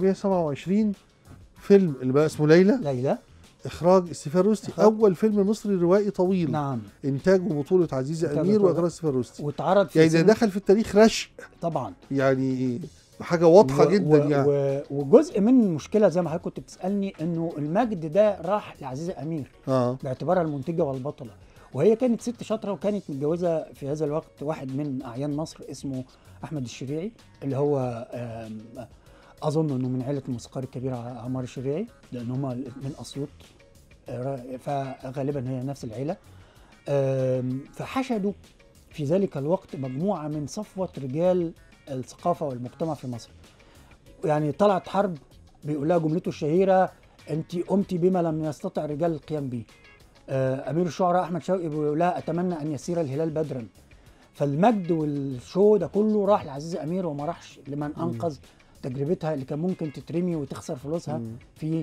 1927 فيلم اللي بقى اسمه ليلى ليلى اخراج ستيفان روستي إخراج. اول فيلم مصري روائي طويل نعم انتاج وبطوله عزيزه إنتاج امير وبطولة. واخراج ستيفان روستي واتعرض في يعني ده سينما- دخل في التاريخ رشق طبعا يعني حاجه واضحه و- جدا و- يعني و- وجزء من المشكله زي ما حضرتك كنت بتسالني انه المجد ده راح لعزيزه امير اه باعتبارها المنتجه والبطله وهي كانت ست شاطره وكانت متجوزه في هذا الوقت واحد من اعيان مصر اسمه احمد الشريعي اللي هو آم، اظن انه من عائله الموسيقار الكبير ع- عمار الشريعي لان هم من اسيوط آه، فغالبا هي نفس العيله آم، فحشدوا في ذلك الوقت مجموعه من صفوه رجال الثقافه والمجتمع في مصر يعني طلعت حرب بيقول لها جملته الشهيره انت قمتي بما لم يستطع الرجال القيام به آه، امير الشعراء احمد شوقي بيقول لها اتمنى ان يسير الهلال بدرا فالمجد والشو ده كله راح لعزيزه امير وما راحش لمن انقذ تجربتها اللي كان ممكن تترمي وتخسر فلوسها مم. في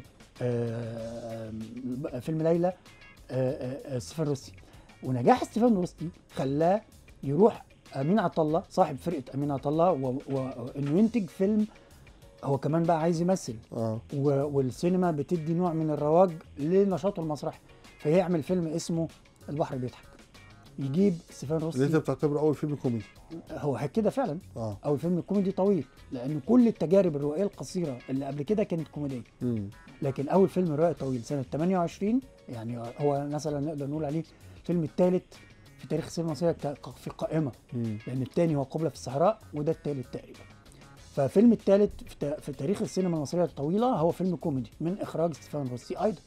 آه، آه، فيلم ليلى آه، آه، ستيفان روستي ونجاح ستيفان روستي خلاه يروح امين عطله صاحب فرقه امين عطله و- وانه ينتج فيلم هو كمان بقى عايز يمثل اه و- والسينما بتدي نوع من الرواج لنشاطه المسرحي فيعمل فيلم اسمه البحر بيضحك يجيب ستيفان اللي انت روسي بتعتبره اول فيلم كوميدي هو كده فعلا اه اول فيلم كوميدي طويل لان كل التجارب الروائيه القصيره اللي قبل كده كانت كوميديه مم. لكن اول فيلم روائي طويل سنه 28 يعني هو مثلا نقدر نقول عليه الفيلم الثالث في تاريخ السينما المصريه ك- في قائمه مم. لان الثاني هو قبلة في الصحراء وده الثالث تقريبا ففيلم الثالث في, تا- في تاريخ السينما المصريه الطويله هو فيلم كوميدي من اخراج ستيفان روسي ايضا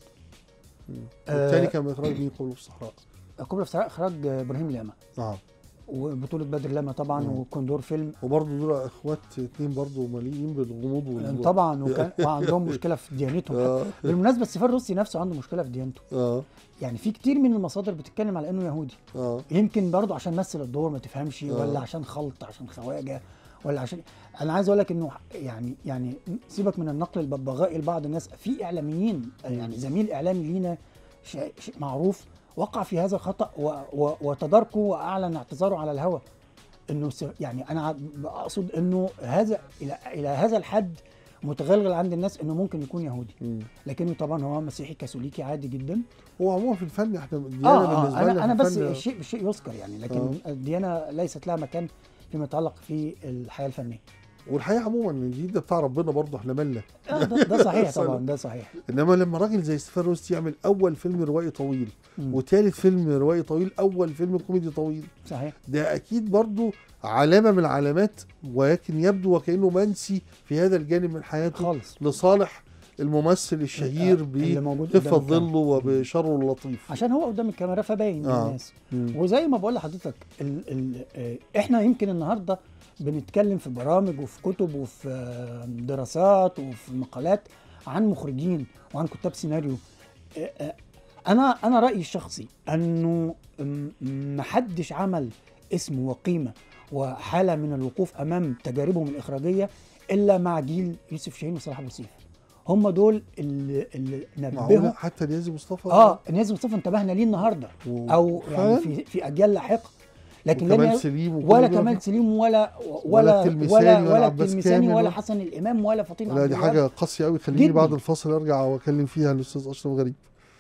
والتاني آه. كان من اخراج مين قبله في الصحراء قبلة في الصحراء اخراج ابراهيم لاما اه وبطوله بدر لاما طبعا مم. وكوندور فيلم وبرضه دول اخوات اتنين برضه مليئين بالغموض وال طبعا وكان وعندهم مشكله في ديانتهم اه بالمناسبه ستيفان روسي نفسه عنده مشكله في ديانته اه يعني في كتير من المصادر بتتكلم على انه يهودي اه يمكن برضه عشان مثل الدور ما تفهمش آه. ولا عشان خلط عشان خواجه ولا عشان انا عايز اقول لك انه يعني يعني سيبك من النقل الببغائي لبعض الناس في اعلاميين يعني زميل اعلامي لينا شيء شيء معروف وقع في هذا الخطا و و وتداركه واعلن اعتذاره على الهوى انه س- يعني انا اقصد انه هذا الى الى هذا الحد متغلغل عند الناس انه ممكن يكون يهودي مم. لكنه طبعا هو مسيحي كاثوليكي عادي جدا هو عموما في الفن احنا الديانه اه, بالنسبه آه لنا انا في انا بس الفن- الشيء بالشيء يذكر يعني لكن آه. الديانه ليست لها مكان فيما يتعلق في الحياه الفنيه والحقيقه عموما إن دي ده بتاع ربنا برضه احنا مالنا آه ده, ده صحيح صلى. طبعا ده صحيح انما لما راجل زي ستيفان روست يعمل اول فيلم روائي طويل مم. وثالث فيلم روائي طويل اول فيلم كوميدي طويل صحيح ده اكيد برضه علامه من العلامات ولكن يبدو وكانه منسي في هذا الجانب من حياته خالص لصالح الممثل الشهير آه، اللي موجود بخفة قدام الكاميرا. ظله وبشره اللطيف عشان هو قدام الكاميرا فباين آه. للناس مم. وزي ما بقول لحضرتك ال ال آه، احنا يمكن النهارده بنتكلم في برامج وفي كتب وفي آه، دراسات وفي مقالات عن مخرجين وعن كتاب سيناريو آه، آه، انا انا رايي الشخصي انه م- محدش عمل اسم وقيمه وحاله من الوقوف امام تجاربهم الاخراجيه الا مع جيل يوسف شاهين وصلاح ابو سيف هم دول اللي, اللي معقولة نبهوا حتى نيازي مصطفى اه نيازي مصطفى انتبهنا ليه النهارده و- او يعني فعلا؟ في في اجيال لاحقه لكن وكمال لن ي- سليم وكل ولا دول. كمال سليم ولا ولا ولا التلمساني ولا ولا ولا عباس التلمساني كامل ولا ولا- حسن الامام ولا فاطمه لا عبد دي الوهاب. حاجه قاسيه قوي خليني جداً. بعد الفاصل ارجع واكلم فيها الاستاذ اشرف غريب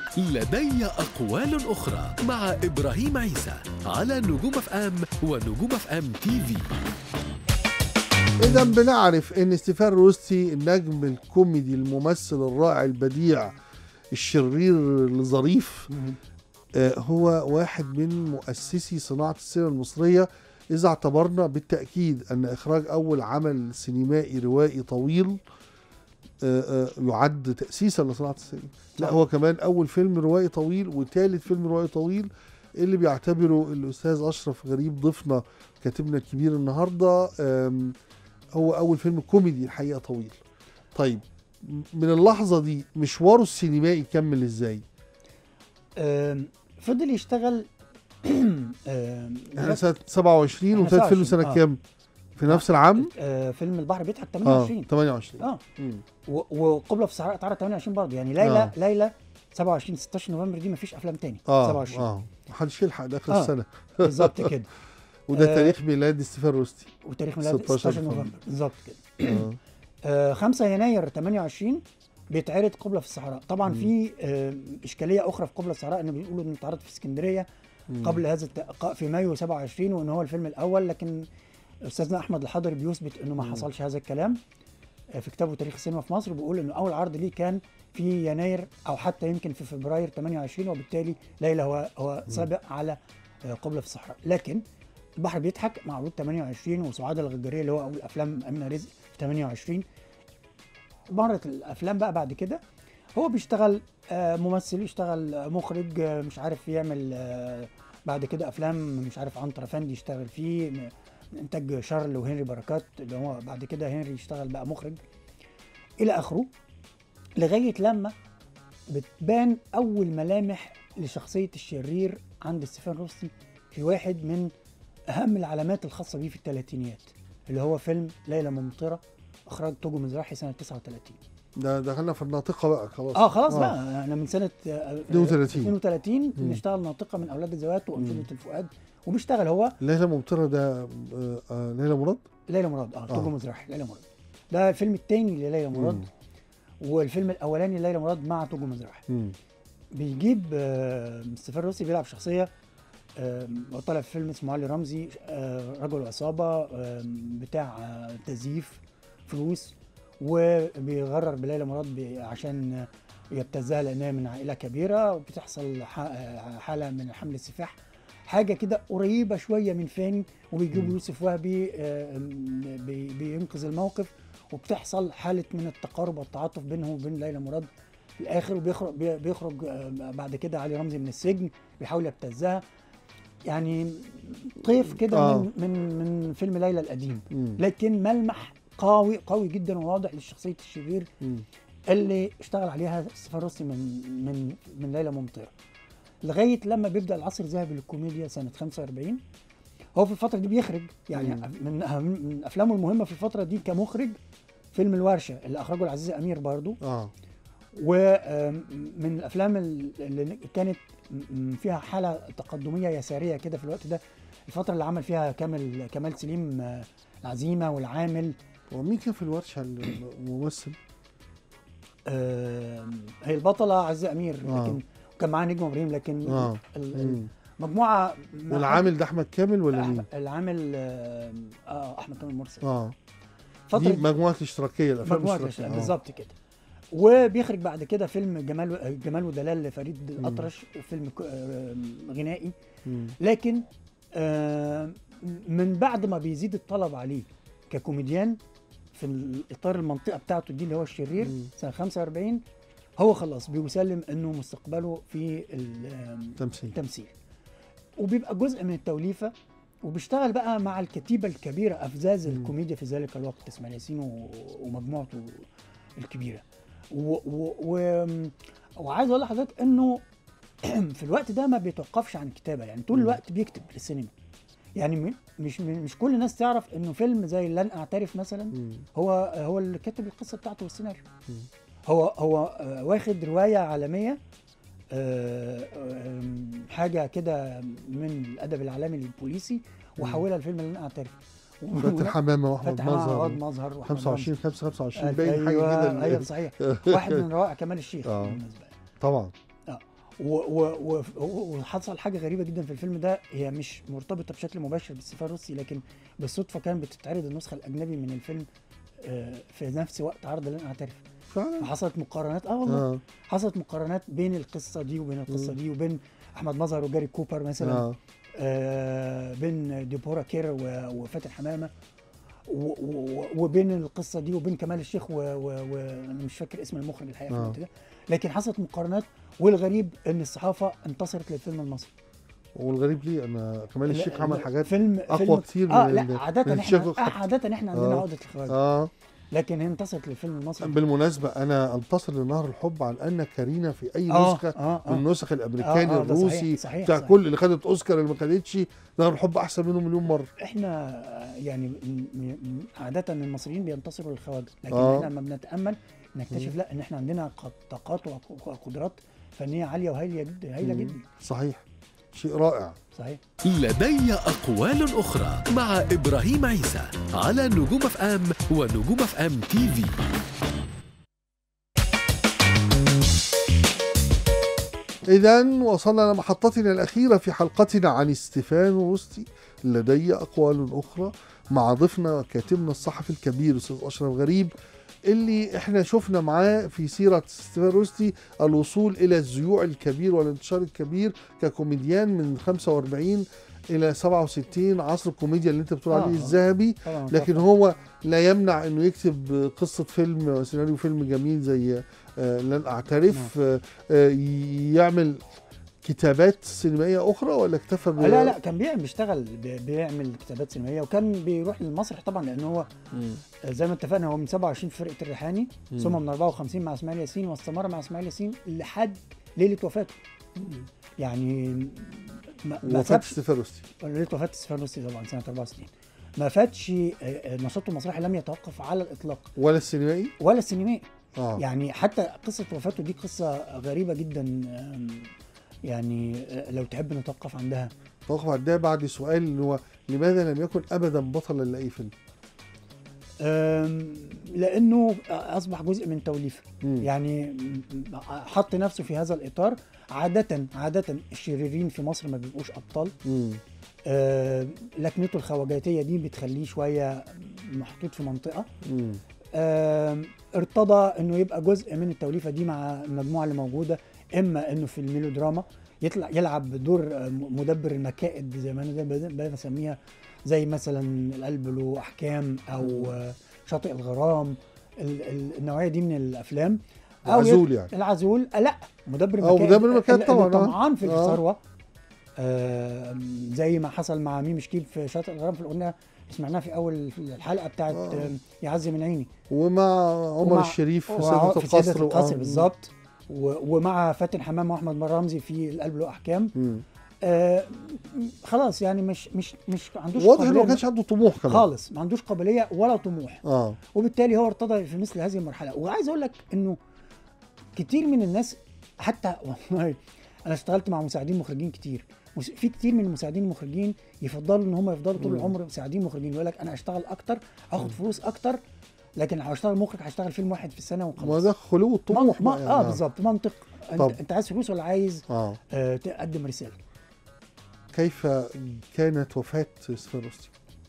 لدي أقوال أخرى مع إبراهيم عيسى على نجوم اف ام ونجوم اف ام تي في اذا بنعرف ان ستيفان روستي النجم الكوميدي الممثل الرائع البديع الشرير الظريف مم. آه، هو واحد من مؤسسي صناعة السينما المصرية إذا اعتبرنا بالتأكيد أن إخراج أول عمل سينمائي روائي طويل آه، آه، يعد تأسيسا لصناعة السينما لا صح. هو كمان أول فيلم روائي طويل وثالث فيلم روائي طويل اللي بيعتبره الأستاذ أشرف غريب ضيفنا كاتبنا الكبير النهاردة آم، هو أول فيلم كوميدي الحقيقة طويل طيب م- من اللحظة دي مشواره السينمائي كمل إزاي؟ آم، فضل يشتغل آم، احنا سنة 27 إحنا وثالث فيلم 27 سنة آه. كام؟ في نفس العام؟ آه، فيلم البحر بيضحك اه 28 28 اه مم. و- وقبله في الصحراء اتعرض 28 برضه يعني ليلى آه. ليلى 27 16 نوفمبر دي مفيش افلام تاني اه 27 اه محدش يلحق ده اخر آه. السنة بالظبط كده وده آه. تاريخ ميلاد ستيفان روستي وتاريخ ميلاد 16 16 نوفمبر. نوفمبر بالظبط كده آه. آه 5 يناير 28 بيتعرض قبلة في الصحراء طبعا في آه اشكاليه اخرى في قبلة في الصحراء ان بيقولوا انه اتعرض في اسكندريه قبل هذا التق- في مايو 27 وان هو الفيلم الاول لكن استاذنا احمد الحضري بيثبت انه ما حصلش هذا الكلام آه، في كتابه تاريخ السينما في مصر بيقول انه اول عرض ليه كان في يناير او حتى يمكن في فبراير 28 وبالتالي ليلى هو هو سابق على آه، قبلة في الصحراء لكن البحر بيضحك معروض 28 وسعاد الغجاريه اللي هو اول افلام امينه رزق في 28 مرت الافلام بقى بعد كده هو بيشتغل آه، ممثل يشتغل آه، مخرج آه، مش عارف يعمل آه، بعد كده افلام مش عارف عنتر افندي يشتغل فيه م- من انتاج شارل وهنري بركات اللي هو بعد كده هنري يشتغل بقى مخرج الى اخره لغايه لما بتبان اول ملامح لشخصيه الشرير عند ستيفان روستي في واحد من اهم العلامات الخاصه بيه في الثلاثينيات اللي هو فيلم ليلى ممطره اخراج توجو مزراحي سنه 39 ده دخلنا في الناطقة بقى خلاص اه خلاص بقى انا من سنه آه، 32. 32 بنشتغل ناطقه من اولاد الزوات وانشوده الفؤاد وبيشتغل هو ليلى ممطرة ده آه، آه، ليلى مراد ليلى مراد اه توجو آه. مزراحي ليلى مراد ده الفيلم الثاني لليلى مراد مم. والفيلم الاولاني ليلى مراد مع توجو مزراحي مم. بيجيب آه، ستيفان روسي بيلعب شخصيه آه، طالع في فيلم اسمه علي رمزي آه، رجل عصابه آه، بتاع آه، تزييف فلوس وبيغرر بليلى مراد ب- عشان يبتزها لانها من عائله كبيره وبتحصل ح- آه، حاله من حمل السفاح حاجه كده قريبه شويه من فاني وبيجيبوا يوسف وهبي آه، م- بي- بينقذ الموقف وبتحصل حاله من التقارب والتعاطف بينه وبين ليلى مراد في الاخر وبيخرج بي- بيخرج آه، بعد كده علي رمزي من السجن بيحاول يبتزها يعني طيف كده آه. من من من فيلم ليلى القديم مم. لكن ملمح قوي قوي جدا وواضح لشخصيه الشرير مم. اللي اشتغل عليها ستيفان روسي من من من ليلى ممطره لغايه لما بيبدا العصر الذهبي للكوميديا سنه 45 هو في الفتره دي بيخرج يعني من أهم- من افلامه المهمه في الفتره دي كمخرج فيلم الورشه اللي اخرجه العزيز امير برضو اه ومن الافلام اللي كانت م- فيها حاله تقدميه يساريه كده في الوقت ده الفتره اللي عمل فيها كامل كمال سليم آه، العزيمه والعامل هو مين كان في الورشة الممثل؟ آه، هي البطله عزيزه امير آه. لكن كان معاها نجم ابراهيم لكن اه ال- مم. المجموعه مع- والعامل ده احمد كامل ولا مين؟ أح- العامل اه آه، احمد كامل مرسل اه فتره دي مجموعة الاشتراكية الافلام مجموعه الاشتراكية الأشياء، آه. بالظبط كده وبيخرج بعد كده فيلم جمال جمال ودلال لفريد الاطرش فيلم ك- آه، غنائي مم. لكن آه، من بعد ما بيزيد الطلب عليه ككوميديان في الاطار المنطقه بتاعته دي اللي هو الشرير مم. سنه 45 هو خلاص بيسلم انه مستقبله في ال- تمثيل التمثيل وبيبقى جزء من التوليفه وبيشتغل بقى مع الكتيبه الكبيره افزاز الكوميديا في ذلك الوقت اسماعيل ياسين و- ومجموعته الكبيره و و و وعايز اقول لحضرتك انه في الوقت ده ما بيتوقفش عن الكتابه يعني طول الوقت بيكتب للسينما يعني م- مش مش كل الناس تعرف انه فيلم زي لن اعترف مثلا مم. هو هو اللي كاتب القصه بتاعته والسيناريو هو هو آه، واخد روايه عالميه آه، آم، حاجه كده من الادب العالمي البوليسي وحولها لفيلم لن اعترف فاتن حمامة واحمد فتح عوض مظهر مظهر وأحمد 25 5 رمزي. 25 باين حاجة ايوه كده ايوه صحيح واحد من روائع كمال الشيخ آه. بالمناسبه طبعا و- و- و- و- وحصل حاجه غريبه جدا في الفيلم ده هي مش مرتبطه بشكل مباشر بالسفاره الروسي لكن بالصدفه كان بتتعرض النسخه الاجنبي من الفيلم آه، في نفس وقت عرض لن اعترف فعلا فحصلت مقارنات اه والله اه حصلت مقارنات بين القصه دي وبين القصه مم. دي وبين احمد مظهر وجاري كوبر مثلا اه آه بين ديبورا كير و- وفاتن حمامه و- و- وبين القصه دي وبين كمال الشيخ وانا و... و... أنا مش فاكر اسم المخرج الحقيقه في آه. الوقت ده لكن حصلت مقارنات والغريب ان الصحافه انتصرت للفيلم المصري والغريب ليه انا كمال الشيخ لا- عمل لا، حاجات فيلم أقوى فيلم كتير اه من لا ال- عاده من احنا الشيخ آه الخط. عاده احنا عندنا آه. عقده الخواجه اه لكن هي انتصرت للفيلم المصري بالمناسبة أنا أنتصر لنهر الحب عن أن كارينا في أي آه، نسخة آه، آه. من النسخ الأمريكاني آه، آه، ده الروسي صحيح، صحيح، بتاع صحيح. كل اللي خدت أوسكار اللي ما خدتش نهر الحب أحسن منه مليون مرة احنا آه، يعني م- م- عاده المصريين بينتصروا للخواجه لكن آه. احنا لما بنتامل نكتشف لا ان احنا عندنا ق- طاقات وق- وقدرات فنيه عاليه وهائله جدا هائله جدا صحيح شيء رائع صحيح لدي أقوال أخرى مع إبراهيم عيسى على نجوم اف ام ونجوم اف ام تي في إذا وصلنا لمحطتنا الأخيرة في حلقتنا عن ستيفانو روستي لدي أقوال أخرى مع ضيفنا كاتبنا الصحفي الكبير أستاذ أشرف غريب اللي احنا شفنا معاه في سيرة ستيفان روستي الوصول إلى الزيوع الكبير والانتشار الكبير ككوميديان من 45 إلى 67 عصر الكوميديا اللي أنت بتقول آه، عليه آه. الذهبي طبعا لكن هو لا يمنع انه يكتب قصه فيلم سيناريو فيلم جميل زي آه، لن اعترف آه، آه، يعمل كتابات سينمائيه اخرى ولا اكتفى ب- آه، لا لا كان بيعمل بيشتغل بي- بيعمل كتابات سينمائيه وكان بيروح للمسرح طبعا لان هو مم. آه، زي ما اتفقنا هو من 27 في فرقه الريحاني مم. ثم من 54 مع اسماعيل ياسين واستمر مع اسماعيل ياسين لحد ليله وفاته يعني ما ما وفاة سابش ستيفان روستي ليله وفاه ستيفان روسي طبعا سنه 64 ما فاتش آه، آه، نشاطه المسرحي لم يتوقف على الاطلاق ولا السينمائي ولا السينمائي اه يعني حتى قصه وفاته دي قصه غريبه جدا آم، يعني آه، لو تحب نتوقف عندها توقف على ده بعد سؤال اللي هو لماذا لم يكن ابدا بطلا لاي فيلم آم، لانه اصبح جزء من توليفه مم. يعني م- م- حط نفسه في هذا الاطار عاده عاده الشريرين في مصر ما بيبقوش ابطال مم. آه، لكنته الخواجاتيه دي بتخليه شويه محطوط في منطقه مم. آم، ارتضى انه يبقى جزء من التوليفه دي مع المجموعه اللي موجوده اما انه في الميلودراما يطلع يلعب دور آه، مدبر المكائد زي ما انا دايما دايما بسميها زي مثلا القلب له احكام او آه، شاطئ الغرام ال- ال- النوعيه دي من الافلام أو العزول يط- يعني. العزول آه، لا مدبر أو المكائد مدبر المكائد اللي طبعاً، آه. طمعان في آه. الثروه آم، زي ما حصل مع ميم شكيب في شاطئ الغرام في الاغنيه اللي سمعناها في اول الحلقه بتاعت آه. آم، يعزي من عيني ومع عمر ومع- الشريف في ومع- سيدة في سيدة القصر القصر وآه. بالظبط و- ومع فاتن حمامه واحمد رمزي في القلب له احكام مم. آه خلاص يعني مش مش مش عندوش واضح انه ما قابلية كانش عنده طموح كمان خالص ما عندوش قابليه ولا طموح اه وبالتالي هو ارتضى في مثل هذه المرحله وعايز اقول لك انه كتير من الناس حتى والله انا اشتغلت مع مساعدين مخرجين كتير مس- في كتير من المساعدين المخرجين يفضلوا ان هم يفضلوا طول مم. العمر مساعدين مخرجين يقول لك انا اشتغل اكتر اخد فلوس اكتر لكن لو هشتغل مخرج هشتغل فيلم واحد في السنه ما وخلاص ده خلو الطموح ما بقى يعني. اه بالظبط منطق طب. انت, انت عايز فلوس ولا عايز اه آه تقدم رساله كيف كانت وفاة ستيفان روستي؟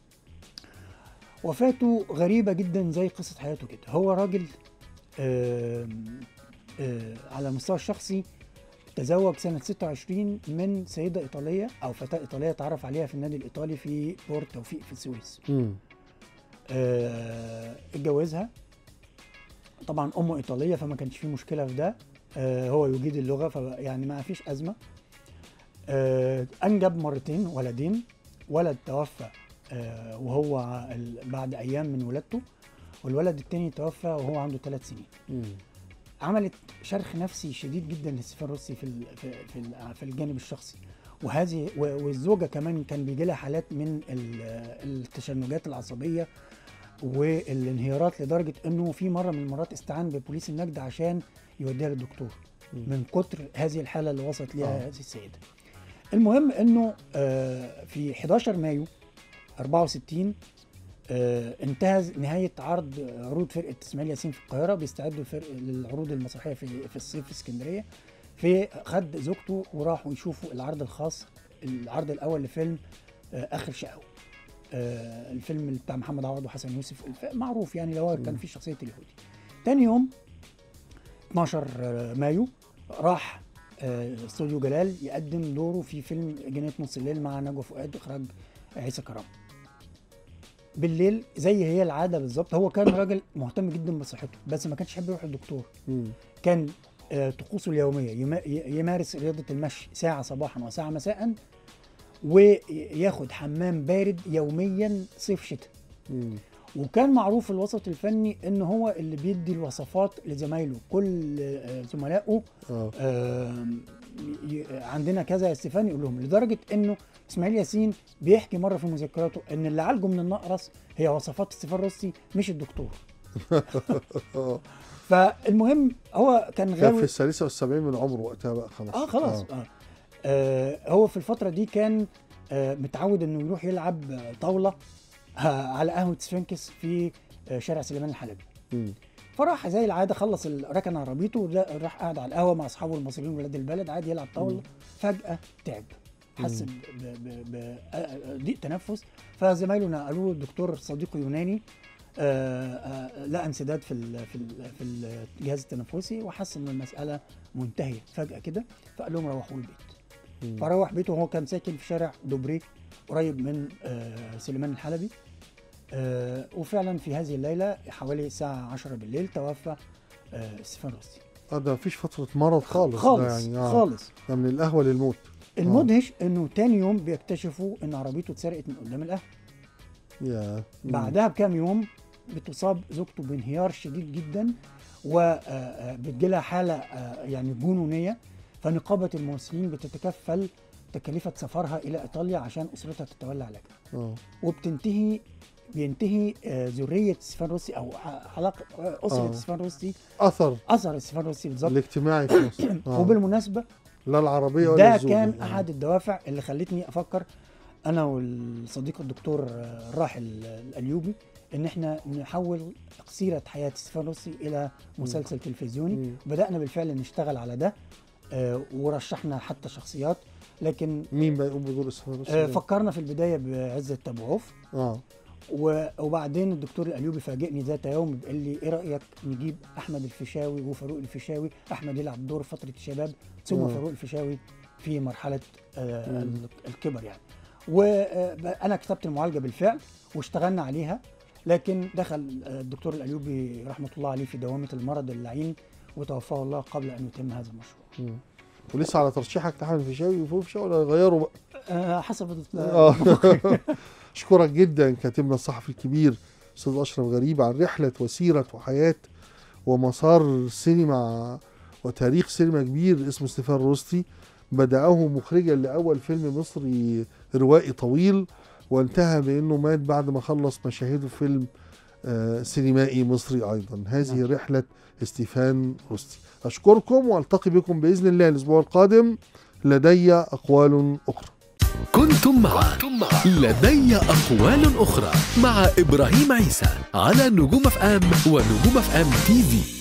وفاته غريبة جدا زي قصة حياته كده هو راجل آم، آه على المستوى الشخصي تزوج سنة 26 من سيدة إيطالية أو فتاة إيطالية تعرف عليها في النادي الإيطالي في بورت توفيق في السويس مم. آه، اتجوزها طبعا امه ايطاليه فما كانش فيه مشكله في ده آه، هو يجيد اللغه فيعني ما فيش ازمه آه، انجب مرتين ولدين ولد توفى آه، وهو ع- ال- بعد ايام من ولادته والولد التاني توفى وهو عنده ثلاث سنين مم. عملت شرخ نفسي شديد جدا لستيفان روسي في ال- في في, ال- في الجانب الشخصي وهذه و- والزوجه كمان كان بيجي لها حالات من ال- التشنجات العصبيه والانهيارات لدرجه انه في مره من المرات استعان ببوليس النجد عشان يوديها للدكتور من كتر هذه الحاله اللي وصلت ليها آه. هذه السيده. المهم انه آه، في 11 مايو 64 آه، انتهز نهايه عرض عروض فرقه اسماعيل ياسين في القاهره بيستعدوا الفرق للعروض المسرحيه في في الصيف في اسكندريه في خد زوجته وراحوا يشوفوا العرض الخاص العرض الاول لفيلم آه، اخر شقاوه آه، الفيلم اللي بتاع محمد عوض وحسن يوسف الف- معروف يعني اللي هو كان فيه شخصيه اليهودي تاني يوم 12 مايو راح آه، استوديو جلال يقدم دوره في فيلم جنايه نص الليل مع نجوى فؤاد اخراج عيسى كرم بالليل زي هي العاده بالظبط هو كان راجل مهتم جدا بصحته بس ما كانش يحب يروح للدكتور مم. كان آه، طقوسه اليوميه يما- ي- يمارس رياضه المشي ساعه صباحا وساعه مساء وياخد حمام بارد يوميا صيف شتاء مم. وكان معروف في الوسط الفني ان هو اللي بيدي الوصفات لزمايله كل آه، زملائه اه آم، ي- عندنا كذا يا ستيفان يقول لهم لدرجه انه اسماعيل ياسين بيحكي مره في مذكراته ان اللي عالجه من النقرس هي وصفات ستيفان روسي مش الدكتور اه فالمهم هو كان كان في غاوي الثالثه والسبعين من عمره وقتها بقى خلاص اه خلاص آه. آه. آه هو في الفتره دي كان آه متعود انه يروح يلعب آه، طاوله آه على قهوه سفنكس في آه شارع سليمان الحلبي مم. فراح زي العاده خلص ال- ركن عربيته ولا- راح قاعد على القهوه مع اصحابه المصريين ولاد البلد عادي يلعب طاوله فجاه تعب حس ب- ب- ب- بضيق تنفس فزمايله نقلوه للدكتور صديقه يوناني آه، آه، لقى انسداد في ال- في ال- في الجهاز التنفسي وحس ان المساله منتهيه فجاه كده فقال لهم روحوا البيت مم. فروح بيته وهو كان ساكن في شارع دوبري قريب من آه، سليمان الحلبي آه، وفعلا في هذه الليله حوالي الساعه 10 بالليل توفى آه، ستيفان روسي اه ده مفيش فتره مرض خالص خالص ده يعني آه. خالص ده من القهوه للموت المدهش انه تاني يوم بيكتشفوا ان عربيته اتسرقت من قدام القهوه يا مم. بعدها بكام يوم بتصاب زوجته بانهيار شديد جدا وبتجيلها حاله آه، يعني جنونيه فنقابه الممثلين بتتكفل تكلفه سفرها الى ايطاليا عشان اسرتها تتولى علاجها اه وبتنتهي بينتهي آه، ذريه ستيفان روسي او ع- علاقه آه، اسره آه. ستيفان روسي اثر اثر ستيفان روسي بالظبط الاجتماعي في مصر آه. وبالمناسبه لا العربيه ولا ده الزوجة. كان آه. احد الدوافع اللي خلتني افكر انا والصديق الدكتور آه، الراحل الايوبي ان احنا نحول سيره حياه ستيفان روسي الى مسلسل تلفزيوني مم. بدانا بالفعل نشتغل على ده آه، ورشحنا حتى شخصيات لكن مين بقى يقوم بدور اسمه آه، فكرنا في البدايه بعزه ابو عوف اه و- وبعدين الدكتور الايوبي فاجئني ذات يوم بيقول لي ايه رايك نجيب احمد الفيشاوي وفاروق الفيشاوي احمد يلعب دور فتره الشباب ثم آه. فاروق الفيشاوي في مرحله آه مم. ال- الكبر يعني وانا كتبت المعالجه بالفعل واشتغلنا عليها لكن دخل آه، الدكتور الايوبي رحمه الله عليه في دوامه المرض اللعين وتوفاه الله قبل ان يتم هذا المشروع مم. ولسه على ترشيحك لحمد الفيشاوي وفوق الفيشاوي ولا يغيروا بقى آه، حسب آه. اشكرك جدا كاتبنا الصحفي الكبير استاذ اشرف غريب عن رحله وسيره وحياه ومسار سينما وتاريخ سينما كبير اسمه ستيفان روستي بدأه مخرجا لأول فيلم مصري روائي طويل وانتهى بأنه مات بعد ما خلص مشاهده في فيلم آه، سينمائي مصري أيضا هذه نعم. رحلة ستيفان روستي أشكركم وألتقي بكم بإذن الله الأسبوع القادم لدي أقوال أخرى كنتم مع لدي أقوال أخرى مع إبراهيم عيسى على نجوم اف ام ونجوم اف ام تي في